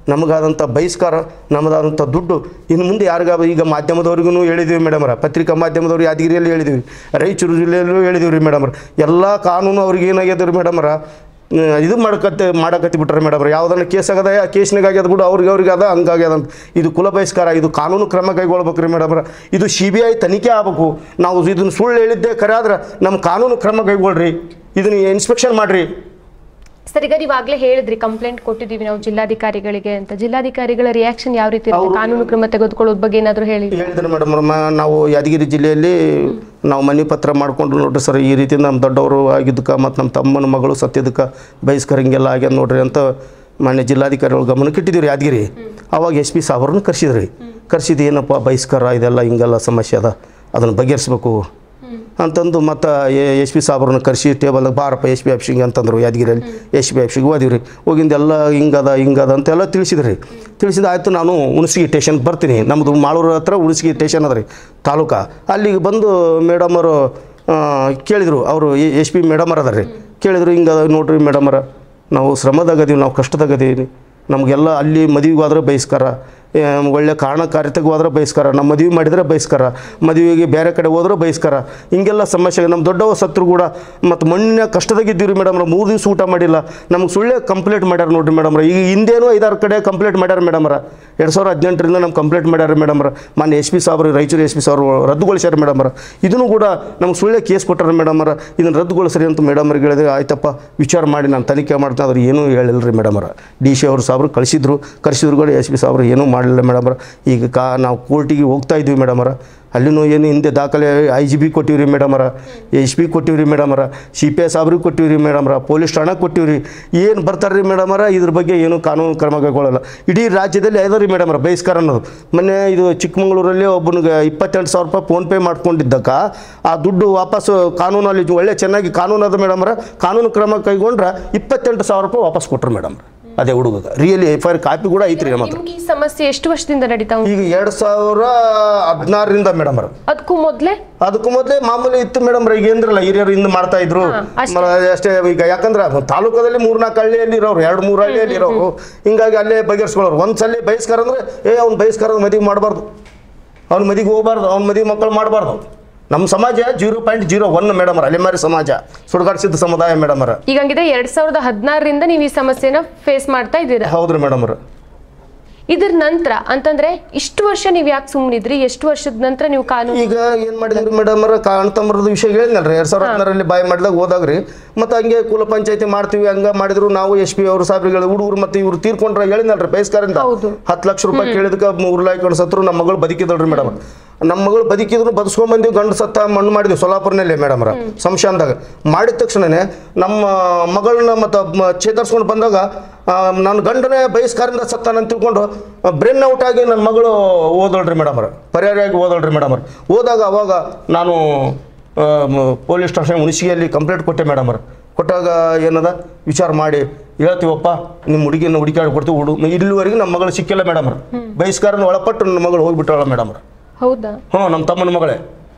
ನಮಗಾದಂಥ ಬಹಿಷ್ಕಾರ ನಮ್ಮದಾದಂಥ ದುಡ್ಡು ಇನ್ನು ಮುಂದೆ ಯಾರಿಗ ಈಗ ಮಾಧ್ಯಮದವ್ರಿಗೂ ಹೇಳಿದ್ದೀವಿ ಮೇಡಮರ ಪತ್ರಿಕಾ ಮಾಧ್ಯಮದವ್ರು ಯಾದಗಿರಿಯಲ್ಲಿ ಹೇಳಿದ್ದೀವಿ ರಾಯಚೂರು ಜಿಲ್ಲೆಯಲ್ಲೂ ಹೇಳಿದ್ದೀವಿ ರೀ ಮೇಡಮರ ಎಲ್ಲ ಕಾನೂನು ಅವ್ರಿಗೆ ಏನಾಗ್ಯದ ರೀ ಮೇಡಮರ ಇದು ಮಾಡಕತ್ತೆ ಮಾಡಕತ್ತಿ ಬಿಟ್ರೆ ಮೇಡಮ್ ಯಾವ್ದನ್ನ ಕೇಸ್ ಆಗದ ಆ ಕೇಸ್ನಾಗ ಆಗ್ಯದ ಬಿಡು ಅವ್ರಿಗೆ ಅವ್ರಿಗೆ ಅದ ಹಂಗಾಗ್ಯದ ಅಂತ ಇದು ಕುಲ ಬಹಿಷ್ಕಾರ ಇದು ಕಾನೂನು ಕ್ರಮ ಕೈಗೊಳ್ಬೇಕು ರೀ ಮೇಡಮ್ ಇದು ಸಿ ಬಿ ಐ ತನಿಖೆ ಆಗ್ಬೇಕು ನಾವು ಇದನ್ನು ಸುಳ್ಳು ಹೇಳಿದ್ದೆ ಖರೆ ಆದ್ರೆ ನಮ್ಮ ಕಾನೂನು ಕ್ರಮ ಕೈಗೊಳ್ರಿ ಇದನ್ನ ಇನ್ಸ್ಪೆಕ್ಷನ್ ಮಾಡಿರಿ ಸರ್ ಈಗ ನೀವಾಗ್ಲೇ ಹೇಳಿದ್ರಿ ಕಂಪ್ಲೇಂಟ್ ಕೊಟ್ಟಿದ್ದೀವಿ ನಾವು ಜಿಲ್ಲಾಧಿಕಾರಿಗಳಿಗೆ ಅಂತ ಜಿಲ್ಲಾಧಿಕಾರಿಗಳ ರಿಯಾಕ್ಷನ್ ಯಾವ ರೀತಿ ಇರುತ್ತೆ ಕಾನೂನು ಕ್ರಮ ತೆಗೆದುಕೊಳ್ಳೋದ್ ಬಗ್ಗೆ ಏನಾದ್ರು ಹೇಳಿ ಹೇಳಿದ್ರೆ ಮೇಡಮ್ ನಾವು ಯಾದಗಿರಿ ಜಿಲ್ಲೆಯಲ್ಲಿ ನಾವು ಮನೆ ಪತ್ರ ಮಾಡಿಕೊಂಡು ನೋಡ್ರಿ ಸರ್ ಈ ರೀತಿ ನಮ್ಮ ದೊಡ್ಡವರು ಆಗಿದ್ದಕ್ಕೆ ಮತ್ತು ನಮ್ಮ ತಮ್ಮನ ಮಗಳು ಸತ್ಯದಕ್ಕೆ ಬಹಿಷ್ಕಾರ ಹಿಂಗೆಲ್ಲ ಆಗ್ಯದ ನೋಡ್ರಿ ಅಂತ ಮಾನ್ಯ ಜಿಲ್ಲಾಧಿಕಾರಿಗಳು ಗಮನಕ್ಕೆ ಇಟ್ಟಿದ್ದೀವಿ ಯಾದಗಿರಿ ಅವಾಗ ಎಸ್ ಪಿ ಸಾಬ್ರನ್ನ ಕರೆಸಿದ್ರಿ ಕರೆಸಿದ್ದು ಏನಪ್ಪ ಬಹಿಷ್ಕಾರ ಇದೆಲ್ಲ ಹಿಂಗೆಲ್ಲ ಸಮಸ್ಯೆ ಅದ ಅದನ್ನು ಬಗೆಹರಿಸ್ಬೇಕು ಅಂತಂದು ಮತ್ತು ಎಸ್ ಪಿ ಸಾಬ್ರನ್ನ ಕರೆಸಿ ಟೇಬಲ್ದಾಗ ಬಾರಪ್ಪ ಎಸ್ ಪಿ ಆಫೀಸಿಗೆ ಅಂತಂದ್ರು ಯಾದಗಿರಿಯಲ್ಲಿ ಎಸ್ ಪಿ ಆಫೀಸಿಗೆ ಹೋದಿವ್ರಿ ಹೋಗಿಂದೆಲ್ಲ ಹಿಂಗದ ಹಿಂಗದ ಅಂತೆಲ್ಲ ತಿಳಿಸಿದ್ರಿ ತಿಳಿಸಿದ ಆಯಿತು ನಾನು ಹುಣಸಗಿ ಸ್ಟೇಷನ್ಗೆ ಬರ್ತೀನಿ ನಮ್ಮದು ಮಾಳೂರು ಹತ್ರ ಹುಣಸಗಿ ಸ್ಟೇಷನ್ ಅದ ರೀ ತಾಲೂಕ ಅಲ್ಲಿಗೆ ಬಂದು ಮೇಡಮರು ಕೇಳಿದರು ಅವರು ಎಸ್ ಪಿ ಮೇಡಮರ್ ಅದ ರೀ ಕೇಳಿದ್ರು ಹಿಂಗದ ನೋಡ್ರಿ ಮೇಡಮರ ನಾವು ಶ್ರಮದಾಗದೀವಿ ನಾವು ಕಷ್ಟದಾಗದೀವಿ ನಮಗೆಲ್ಲ ಅಲ್ಲಿ ಮದುವೆಗೆ ಹೋದ್ರೆ ಬಹಿಷ್ಕಾರ ಏ, ಒಳ್ಳೆ ಕಾರಣಕಾರಿತೆಗೆ ಹೋದ್ರೆ ಬಹಿಷ್ಕಾರ ನಮ್ಮ ಮದುವೆ ಮಾಡಿದರೆ ಬಹಿಷ್ಕಾರ ಮದುವೆಗೆ ಬೇರೆ ಕಡೆ ಹೋದ್ರೆ ಬಹಿಷ್ಕಾರ ಹಿಂಗೆಲ್ಲ ಸಮಸ್ಯೆ ನಮ್ಮ ದೊಡ್ಡವ ಸತ್ರು ಕೂಡ ಮತ್ತು ಮಣ್ಣಿನ ಕಷ್ಟದಾಗಿದ್ದೀವಿ ಮೇಡಮ್ರ ಮೂರು ದಿವಸ ಊಟ ಮಾಡಿಲ್ಲ ನಮ್ಗೆ ಸುಳ್ಳೆ ಕಂಪ್ಲೇಂಟ್ ಮಾಡ್ಯಾರ ನೋಡ್ರಿ ಮೇಡಮ್ರ ಈಗ ಹಿಂದೇನೂ ಐದಾರು ಕಡೆ ಕಂಪ್ಲೇಂಟ್ ಮಾಡ್ಯಾರ ಮೇಡಮ್ರ ಎರಡು ಸಾವಿರದ ಹದಿನೆಂಟರಿಂದ ನಮ್ಮ ಕಂಪ್ಲೇಂಟ್ ಮಾಡ್ಯಾರ ಮೇಡಮ್ರ ಮಾನ್ಯ ಎಸ್ ಪಿ ಸಾಬ್ರು ರಾಯಚೂರು ಎಸ್ ಪಿ ಸಾಬ್ರು ರದ್ದುಗೊಳಿಸ್ಯಾರ ಮೇಡಮ್ರ ಇದನ್ನು ಕೂಡ ನಮ್ಗೆ ಸುಳ್ಳೆ ಕೇಸ್ ಕೊಟ್ಟಾರ ಮೇಡಮರ ಇದನ್ನು ರದ್ದುಗೊಳಿಸ್ರಿ ಅಂತ ಮೇಡಮ್ರಿಗೆ ಹೇಳಿದ್ರೆ ಆಯ್ತಪ್ಪ ವಿಚಾರ ಮಾಡಿ ನಾನು ತನಿಖೆ ಮಾಡ್ತಾ ಅವ್ರು ಏನೂ ಹೇಳಿಲ್ಲ ರೀ ಮೇಡಮರ ಡಿ ಸಿ ಅವರು ಸಾಬ್ರು ಕಳಿಸಿದ್ರು ಕಳಿಸಿದ್ರು ಕೂಡ ಎಸ್ ಪಿ ಸಾಬ್ರು ಏನೂ ಮಾಡಲಿಲ್ಲ ಮೇಡಮರ ಈಗ ಕಾ ನಾವು ಕೋರ್ಟಿಗೆ ಹೋಗ್ತಾ ಇದ್ವಿ ಮೇಡಮರ ಅಲ್ಲಿನೂ ಏನು ಹಿಂದೆ ದಾಖಲೆ ಐ ಜಿ ಬಿ ಕೊಟ್ಟಿವ್ರಿ ಮೇಡಮರ ಎಸ್ ಪಿ ಕೊಟ್ಟಿವ್ರಿ ಮೇಡಮರ ಸಿ ಪಿ ಎಸ್ ಸಾಬ್ರಿಗೆ ಕೊಟ್ಟಿವ್ರಿ ಮೇಡಮರ ಪೊಲೀಸ್ ಠಾಣೆ ಕೊಟ್ಟಿವ್ರಿ ಏನು ಬರ್ತಾರೆ ರೀ ಮೇಡಮರ ಇದ್ರ ಬಗ್ಗೆ ಏನು ಕಾನೂನು ಕ್ರಮ ಕೈಗೊಳ್ಳಲ್ಲ ಇಡೀ ರಾಜ್ಯದಲ್ಲಿ ಐದ ರೀ ಮೇಡಮರ ಬಹಿಷ್ಕಾರ ಅನ್ನೋದು ಮೊನ್ನೆ ಇದು ಚಿಕ್ಕಮಗಳೂರಲ್ಲಿ ಒಬ್ಬನಿಗೆ ಇಪ್ಪತ್ತೆಂಟು ಸಾವಿರ ರೂಪಾಯಿ ಫೋನ್ಪೇ ಮಾಡ್ಕೊಂಡಿದ್ದಕ್ಕ ಆ ದುಡ್ಡು ವಾಪಸ್ಸು ಕಾನೂನಲ್ಲಿ ಒಳ್ಳೆ ಚೆನ್ನಾಗಿ ಕಾನೂನು ಅದ ಮೇಡಮರ ಕಾನೂನು ಕ್ರಮ ಕೈಗೊಂಡ್ರೆ ಇಪ್ಪತ್ತೆಂಟು ಸಾವಿರ ರೂಪಾಯಿ ವಾಪಸ್ ಕೊಟ್ರು ಮೇಡಮ್ ಅದೇ ಹುಡುಗ really F I R copy ಕೂಡ ಐತ್ರಿ ನಮ್ಮ ಹತ್ರ ನಿಮ್ಗೆ ಈ ಸಮಸ್ಯೆ ಎಷ್ಟು ವರ್ಷದಿಂದ ನಡೀತಾ ಉಂಟು ಈಗ ಎರಡು ಸಾವಿರ ಹದಿನಾರರಿಂದ ಮೇಡಮರ ಅದಕ್ಕೂ ಮೊದ್ಲೇ ಅದಕ್ಕೂ ಮೊದಲೇ ಮಾಮೂಲಿ ಇತ್ತು ಮೇಡಮ್ ಈಗ ಏನ್ರಲ್ಲ ಹಿರಿಯರು ಹಿಂದೆ ಮಾಡ್ತಾ ಇದ್ರು ಹಾ, ಅಷ್ಟೇ. ಮ- ಅಷ್ಟೇ ಈಗ ಯಾಕಂದ್ರೆ ತಾಲೂಕದಲ್ಲಿ ಮೂರ್ನಾಲ್ಕು ಹಳ್ಳಿಯಲ್ಲಿ ಇರೋರು ಎರಡು ಮೂರು ಹಳ್ಳಿಯಲ್ಲಿ ಇರೋರು ಹಿಂಗಾಗಿ ಅಲ್ಲೇ ಬಗೆಹರಿಸ್ಕೊಳ್ಳೋರು ಒಂದ್ಸಲಿ ಬಹಿಷ್ಕಾರ ಅಂದ್ರೆ ಏ ಅವ್ನು ಬಹಿಷ್ಕಾರ ಮದುವೆ ಮಾಡಬಾರ್ದು ಅವ್ನ ಮದುವೆಗೆ ಹೋಗ್ಬಾರ್ದು ಅವ್ನ ಮದುವೆ ಮಕ್ಕಳು ಮಾಡಬಾರ್ದು ನಮ್ಮ ಸಮಾಜ ಜೀರೋ ಪಾಯಿಂಟ್ ಜೀರೋ ಒನ್ ಮೇಡಮರ ಅಲೆಮಾರಿ ಸಮಾಜ ಸುಡುಗಾಡಿಸಿದ ಸಮುದಾಯ ಮೇಡಮರ ಈಗ ಹಂಗಿದ್ರೆ ಎರಡ್ ಸಾವಿರದ ಹದಿನಾರರಿಂದ ನೀವು ಈ ಸಮಸ್ಯೆನ ಫೇಸ್ ಮಾಡ್ತಾ ಇದ್ದೀರಾ ಹೌದ್ರಿ ಮೇಡಮರ ಇದ್ರ ನಂತರ ಅಂತಂದ್ರೆ ಇಷ್ಟು ವರ್ಷ ನೀವು ಯಾಕೆ ಸುಮ್ಮನಿದ್ರಿ ಎಷ್ಟು ವರ್ಷದ ನಂತರ ನೀವು ಕಾನೂನು ಈಗ ಏನು ಮಾಡಿದ್ರಿ ಮೇಡಮರ ಕಾಣ್ತಂಬರದ ವಿಷಯ ಹೇಳಿದ್ನಲ್ರಿ ಎರಡು ಸಾವಿರದ ಹದಿನಾರಲ್ಲಿ ಬಾಯಿ ಮಾಡಿದಾಗ ಹೋದಾಗ್ರಿ ಮತ್ತು ಹಂಗೆ ಕುಲ ಪಂಚಾಯತಿ ಮಾಡ್ತೀವಿ ಹಂಗ ಮಾಡಿದ್ರು ನಾವು ಎಸ್ ಪಿ ಅವರು ಸಾಬ್ರಿಗಳು ಹುಡುಗರು ಮತ್ತೆ ಇವ್ರು ತೀರ್ಕೊಂಡ್ರೆ ಹೇಳಿದ್ನಲ್ರಿ ಬಹಿಷ್ಕಾರದಿಂದ ಹೌದು. ಹತ್ತು ಲಕ್ಷ ರೂಪಾಯಿ ಕೇಳಿದಕ್ಕೆ ಮೂರು ಲಾಯ್ ಸತ್ರು ನಮ್ಮ ಮಗಳು ಬದುಕಿದಳ್ರಿ ಮೇಡಮ್ ನಮ್ಮ ಮಗಳು ಬದುಕಿದ್ರು ಬದುಸ್ಕೊಂಬಂದಿವಿ ಗಂಡು ಸತ್ತ ಮಣ್ಣು ಮಾಡಿದ್ವಿ ಸೊಲ್ಲಾಪುರನಲ್ಲೇ ಮೇಡಮ್ರ ಸಂಶಾಂದಾಗ ಮಾಡಿದ ತಕ್ಷಣನೇ ನಮ್ಮ ಮಗಳನ್ನ ಮತ್ತು ಚೇತರಿಸ್ಕೊಂಡು ಬಂದಾಗ ಆ, ನನ್ನ ಗಂಡನೇ ಬಹಿಷ್ಕಾರದಿಂದ ಸತ್ತಾನಂತ ತಿಳ್ಕೊಂಡು ಬ್ರೇನ್ ಔಟ್ ಆಗಿ ನನ್ನ ಮಗಳು ಓದಳ್ರಿ ಮೇಡಮ್ರ ಪರಿಹಾರವಾಗಿ ಓದಳ್ರಿ ಮೇಡಮ್ರ ಹೋದಾಗ ಅವಾಗ ನಾನು ಆ, ಮ- ಪೊಲೀಸ್ ಸ್ಟೇಷನ್ ಹುಣಸಿಗೆಯಲ್ಲಿ ಕಂಪ್ಲೇಂಟ್ ಕೊಟ್ಟೆ ಮೇಡಮ್ರ ಕೊಟ್ಟಾಗ ಏನದ ವಿಚಾರ ಮಾಡಿ ಹೇಳ್ತೀವಪ್ಪ ನಿಮ್ಮ ಹುಡುಗಿನ ಹುಡುಕಾಡಿ ಕೊಡ್ತೀವಿ ಹುಡು ಇಲ್ಲಿವರೆಗೆ ನಮ್ಮ ಮಗಳು ಸಿಕ್ಕಿಲ್ಲ ಮೇಡಮ್ರ ಬಹಿಷ್ಕಾರನ ಒಳಪಟ್ಟು ನನ್ನ ಮಗಳು ಹೋಗ್ಬಿಟ್ಟಾಳ ಮೇಡಮ್ರ ಹೌದಾ ಹ್ಞೂ ನಮ್ಮ ತಮ್ಮನ ಮಗಳೇ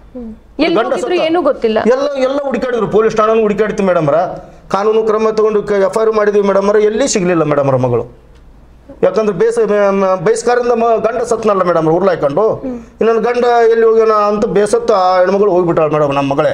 ಎಲ್ಲಿ ಗಂಡ ಹೋಗಿದ್ರು ಸತ್ತ. ಏನೂ ಗೊತ್ತಿಲ್ಲ ಎಲ್ಲ ಎಲ್ಲ ಹುಡುಕಾಡಿದ್ರು ಪೊಲೀಸ್ ಠಾಣೆ ಹುಡುಕಾಡಿತ್ತು ಮೇಡಮ್ರ ಕಾನೂನು ಕ್ರಮ ತಗೊಂಡು ಎಫ್ ಐ ಆರ್ ಮಾಡಿದ್ವಿ ಮೇಡಮ್ರ ಎಲ್ಲಿ ಸಿಗಲಿಲ್ಲ ಮೇಡಮ್ರ ಮಗಳು ಯಾಕಂದ್ರೆ ಬೇಸ ಮ- ಬಹಿಷ್ಕಾರದಿಂದ ಮ ಗಂಡ ಸತ್ನಲ್ಲ ಮೇಡಮ್ ಉರ್ಲಾಯ್ಕೊಂಡು ಇನ್ನೊಂದು ಗಂಡ ಎಲ್ಲಿ ಹೋಗ್ಯಾನ ಅಂತ ಬೇಸತ್ತ ಆ ಹೆಣ್ಮಗಳು ಹೋಗ್ಬಿಟ್ಟಾಳ ಮೇಡಮ್ ನಮ್ಮ ಮಗಳೇ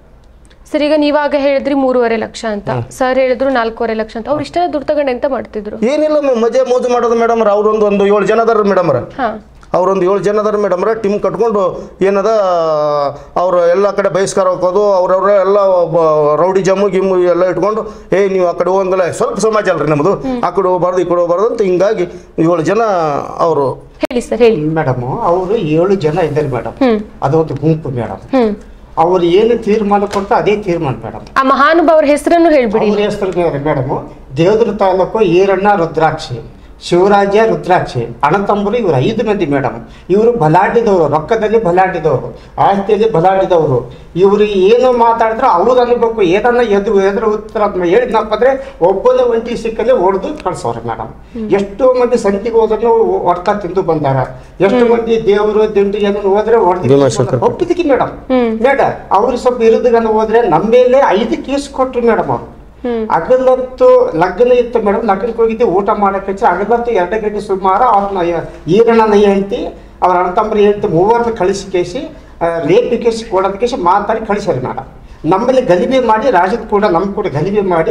ಸರ್ ಈಗ ನೀವಾಗ ಹೇಳಿದ್ರಿ ಮೂರುವರೆ ಲಕ್ಷ ಅಂತ ಸರ್ ಹೇಳಿದ್ರು ನಾಲ್ಕೂವರೆ ಲಕ್ಷ ಅಂತ ಅವ್ರು ಇಷ್ಟೆಲ್ಲ ದುಡ್ಡು ತಗೊಂಡು ಎಂತ ಮಾಡ್ತಿದ್ರು ಏನಿಲ್ಲ ಮ- ಮಜೆ ಮೋಜು ಮಾಡೋದು ಮೇಡಮ್ರ ಅವ್ರೊಂದು ಒಂದು ಏಳು ಜನ ಅದಾರ ಮೇಡಮ್ರ ಹಾ ಅವ್ರೊಂದು ಏಳು ಜನ ಅದಾರ ಮೇಡಮ್ರ ಟೀಮ್ ಕಟ್ಕೊಂಡು ಏನದ ಅವರು ಎಲ್ಲ ಕಡೆ ಬಹಿಷ್ಕಾರ ಹಾಕೋದು ಅವ್ರವ್ರ ಎಲ್ಲ ಒಬ್ಬ ರೌಡಿ ಜಮ್ಮು ಗಿಮ್ಮು ಎಲ್ಲ ಇಟ್ಕೊಂಡು ಏ ನೀವು ಆ ಕಡೆ ಹೋಗಂಗಿಲ್ಲ ಸ್ವಲ್ಪ ಸಮಾಜ ಅಲ್ರಿ ನಮ್ಮದು ಆ ಕಡೆ ಹೋಗ್ಬಾರ್ದು ಈ ಕಡೆ ಹೋಗ್ಬಾರ್ದು ಅಂತ ಹಿಂಗಾಗಿ ಏಳು ಜನ ಅವರು ಹೇಳಿ ಸರ್ ಹೇಳಿ ಮೇಡಮ್ ಅವರು ಏಳು ಜನ ಇದ್ದಾರೆ ಮೇಡಮ್ ಹ್ಮ್ ಅದೊಂದು ಗುಂಪು ಮೇಡಮ್ ಹ್ಮ್ ಅವ್ರು ಏನು ತೀರ್ಮಾನ ಕೊಡ್ತಾ ಅದೇ ತೀರ್ಮಾನ ಮೇಡಮ್ ಆ ಮಹಾನುಭಾವರ ಹೆಸರನ್ನು ಹೇಳ್ಬಿಡಿ ಅವ್ರ ಹೆಸರು ಮೇಡಮ್ ದೇವದ್ರ ತಾಲೂಕು ಈರಣ್ಣ ರುದ್ರಾಕ್ಷಿ ಶಿವರಾಜ್ಯ ರುದ್ರಾಕ್ಷಿ ಅಣ್ಣತಮ್ಮರು ಇವರು ಐದು ಮಂದಿ ಮೇಡಮ್ ಇವರು ಬಲಾಢ್ಯದವರು ರೊಕ್ಕದಲ್ಲಿ ಬಲಾಢ್ಯದವರು ಆಸ್ತಿಯಲ್ಲಿ ಬಲಾಢ್ಯದವರು ಇವರು ಏನು ಮಾತಾಡಿದ್ರೆ ಅವ್ರು ಅನ್ಬೇಕು ಏನನ್ನ ಎದು ಎದುರು ಉತ್ತರ ಅಂತ ಹೇಳಿದ್ನಪ್ಪ ಅಂದ್ರೆ ಒಬ್ಬನ ಒಂಟಿ ಸಿಕ್ಕಲ್ಲಿ ಹೊಡೆದು ಕಳ್ಸವ್ರೆ ಮೇಡಮ್ ಎಷ್ಟೋ ಮಂದಿ ಸಂತಿಗೆ ಹೋದ್ರೂ ಹೊಡ್ಕ ತಿಂದು ಬಂದಾರ ಎಷ್ಟು ಮಂದಿ ದೇವರು ದಿಂಡಿಗೆ ಅದನ್ನು ಹೋದ್ರೆ ಭೀಮಾಶಂಕರ್. ಹೊಡೆದು ಒಪ್ಪಿದಕ್ಕೆ ಮೇಡಮ್ ಹ್ಮ್. ಮೇಡ ಅವ್ರು ಸ್ವಲ್ಪ ಇರುದಗನ್ನ ಹೋದ್ರೆ ನಮ್ಮ ಮೇಲೆ ಐದು ಕೇಸ್ ಕೊಟ್ರು ಮೇಡಮ್ ಅವರು ಅಗಲತ್ತು ಲಗ್ನ ಇತ್ತು ಮೇಡಮ್ ಲಗ್ನಕ್ಕೆ ಹೋಗಿದ್ದೆ ಊಟ ಮಾಡಕ್ಕೆ ಹಚ್ಚಿ ಅಗಲತ್ತು ಎರಡು ಗಂಟೆ ಸುಮಾರು ಅವ್ರನ್ನ ಈರಣ್ಣನ ಹೆಂಡತಿ ಅವ್ರ ಅಣ್ಣತಮ್ಮರ ಹೆಂಡತಿ ಮೂವರನ್ನ ಕಳಿಸಿ ಕೇಸಿ ರೇಪಿ ಕೇಸಿ ಕೊಡೋದ ಕೇಸಿ ಮಾತಾಡಿ ಕಳಿಸ್ಯಾರ ಮೇಡಮ್ ನಮ್ಮಲ್ಲಿ ಗಲಿಬೆ ಮಾಡಿ ರಾಜದ ಕೂಡ ನಮ್ಮ ಕೂಡ ಗಲಿಬೆ ಮಾಡಿ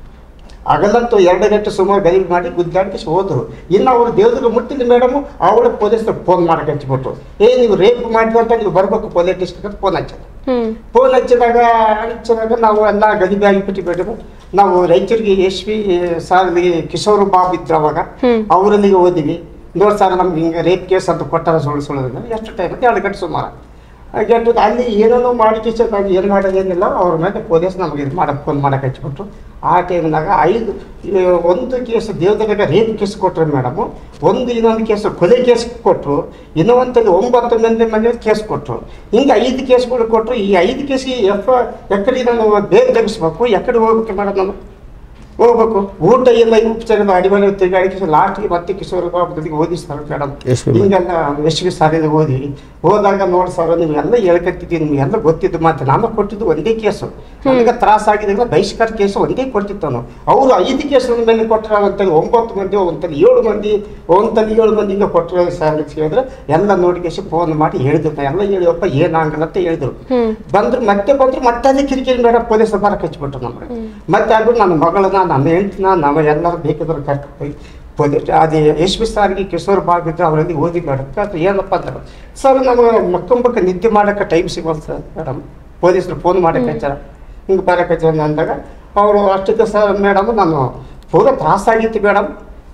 ಅಗಲಂತೂ ಎರಡು ಗಂಟೆ ಸುಮಾರು ಗಲಿಬೆ ಮಾಡಿ ಗುದ್ದಾಡಿಸಿ ಹೋದ್ರು ಇನ್ನು ಅವರು ದೇವದುರ್ಗ ಮುಟ್ಟಿದ ಮೇಡಮ್ ಅವಳು ಪೊಲೀಸರು ಫೋನ್ ಮಾಡಕ್ಕೆ ಹಚ್ಬಿಟ್ರು ಏ ನೀವು ರೇಪ್ ಮಾಡಿದ್ರು ಅಂತ ನೀವು ಬರ್ಬೇಕು ಪೊಲೀಸ್ ಸ್ಟೇಷನ್ಗೆ ಅಂತ ಫೋನ್ ಹಚ್ಚೋದು ಹ್ಮ್ ಫೋನ್ ಹಚ್ಚಿದಾಗ ಹಚ್ಚಿದಾಗ ನಾವು ಎಲ್ಲ ಗಲಿಬೆ ಆಗಿಬಿಟ್ಟು ಮೇಡಮ್ ನಾವು ರಾಯಚೂರಿಗೆ S P sir Kishore Babu ಇದ್ರು ಅವಾಗ ಹ್ಮ್. ಅವರಲ್ಲಿಗೆ ಓದಿವಿ ನೋಡಿ ಸರ್ ನಮ್ಗೆ ಹಿಂಗೆ ರೇಪ್ ಕೇಸ್ ಅಂತ ಕೊಟ್ಟಾರ ಸುಳ್ಳು ಸುಳ್ಳು ಎಷ್ಟು ಟೈಮ್ ಅಂತ ಎರಡು ಗಂಟೆ ಸುಮಾರು ಗೆಟ್ಟು ಅಲ್ಲಿ ಏನೇನೋ ಮಾಡಿ ಕಿಶ ನಾವು ಏನು ಮಾಡೋದೇನಿಲ್ಲ ಅವ್ರ ಮೇಲೆ ಪೊಲೀಸ್ ನಮಗೆ ಇದು ಮಾಡಕ್ಕೆ ಫೋನ್ ಮಾಡಕ್ಕೆ ಹಚ್ಬಿಟ್ರು ಆ ಟೈಮ್ನಾಗ ಐದು ಈ ಒಂದು ಕೇಸ್ ದೇವದಾಗ ರೇಪ್ ಕೇಸ್ ಕೊಟ್ಟರು ಮೇಡಮು ಒಂದು ಇನ್ನೊಂದು ಕೇಸ್ ಕೊಲೆ ಕೇಸ್ ಕೊಟ್ಟರು ಇನ್ನೊಂದಲ್ಲಿ ಒಂಬತ್ತು ಮಂದಿ ಮಂದಿ ಕೇಸ್ ಕೊಟ್ಟರು ಹಿಂಗೆ ಐದು ಕೇಸ್ಗಳು ಕೊಟ್ಟರು ಈ ಐದು ಕೇಸಿಗೆ ಎಫ್ ಎಕಡೆ ನಾನು ಬೇಗ ತೆಗಿಸ್ಬೇಕು ಎಕಡೆ ಹೋಗ್ಬೇಕು ಮೇಡಮ್ ನಾನು ಹೋಗ್ಬೇಕು ಊಟ ಇಲ್ಲ ಉಪಚಾರದ ಅಡಿಮನೆ ತಿರುಗಾಡಿ ಲಾಸ್ಟ್ಗೆ ಮತ್ತೆ ಕಿಶೋರ ಬಾಬುಗಳಿಗೆ ಓದಿ ಸರ್ ಮೇಡಮ್ ಎಸ್ ವಿ ಹಿಂಗೆಲ್ಲ ಎಸ್ ವಿ ಸಾಲಿಗೆ ಓದಿ ಹೋದಾಗ ನೋಡಿ ಸರ್ ನಿಮ್ಗೆಲ್ಲ ಹೇಳ್ಕತ್ತಿದ್ದೀವಿ ನಿಮ್ಗೆಲ್ಲ ಗೊತ್ತಿದ್ದು ಮಾತು ನಾನು ಕೊಟ್ಟಿದ್ದು ಒಂದೇ ಕೇಸು ನನಗೆ ತ್ರಾಸಾಗಿದ್ದಾಗ ಬಹಿಷ್ಕಾರ ಕೇಸು ಒಂದೇ ಕೊಟ್ಟಿದ್ದಾನು ಅವರು ಐದು ಕೇಸ್ ಮೇಲೆ ಕೊಟ್ಟರ ಅಂತಲ್ಲಿ ಒಂಬತ್ತು ಮಂದಿ ಒಂತಲ್ಲಿ ಏಳು ಮಂದಿ ಒಂತಲ್ಲಿ ಏಳು ಮಂದಿ ಹಿಂಗೆ ಕೊಟ್ಟರು ಸರ್ ಅಂತ ಹೇಳಿದ್ರೆ ಎಲ್ಲ ನೋಡಿ ಕೇಸಿ ಫೋನ್ ಮಾಡಿ ಹೇಳಿದ್ರು ನಾ ಎಲ್ಲ ಹೇಳಿವಪ್ಪ ಏನಾಗಲ್ಲ ಅಂತ ಹೇಳಿದ್ರು ಹ್ಮ್ ಬಂದ್ರು ಮತ್ತೆ ಬಂದ್ರು ಮತ್ತೆ ಅದೇ ಕಿರಿಕಿರಿ ಮೇಡಮ್ ಪೊಲೀಸರು ಬರಕ್ಕೆ ಹಚ್ಬಿಟ್ರು ನಮ್ಗೆ ಮತ್ತೆ ಆಗ್ಬಿಟ್ಟು ನನ್ನ ಮಗಳನ್ನ ನನ್ನ ಹೆಂಡ್ತಿನ ನಮ್ಮ ಎಲ್ಲರೂ ಬೇಕಿದ್ರು ಕರ್ಕೊಂಡು ಹೋಗಿ ಪೊಲೀಸ್ ಅದೇ ಎಸ್ ಪಿ ಸಾರ್ಗೆ ಕಿಶೋರ್ ಬಾಗಿದ್ರು ಅವರಲ್ಲಿ ಓದಿ ಮೇಡಮ್ ಅದು ಏನಪ್ಪ ಅಂತಾರೆ ಸರ್ ನಮಗೆ ಮಕ್ಕಂಬಕ್ಕೆ ನಿದ್ದೆ ಮಾಡೋಕ್ಕೆ ಟೈಮ್ ಸಿಗೋಲ್ಲ ಸರ್ ಮೇಡಮ್ ಪೊಲೀಸರು ಫೋನ್ ಮಾಡಕ್ಕೆ ಹಚ್ಚಾರ ಹಿಂಗೆ ಬರಕ್ಕೆ ಹಚ್ಚಾರ ಅಂದಾಗ ಅವರು ಅಷ್ಟಕ್ಕೆ ಸರ್ ಮೇಡಮ್ ನಾನು ಪೂರ ತ್ರಾಸಾಗಿತ್ತು ಮೇಡಮ್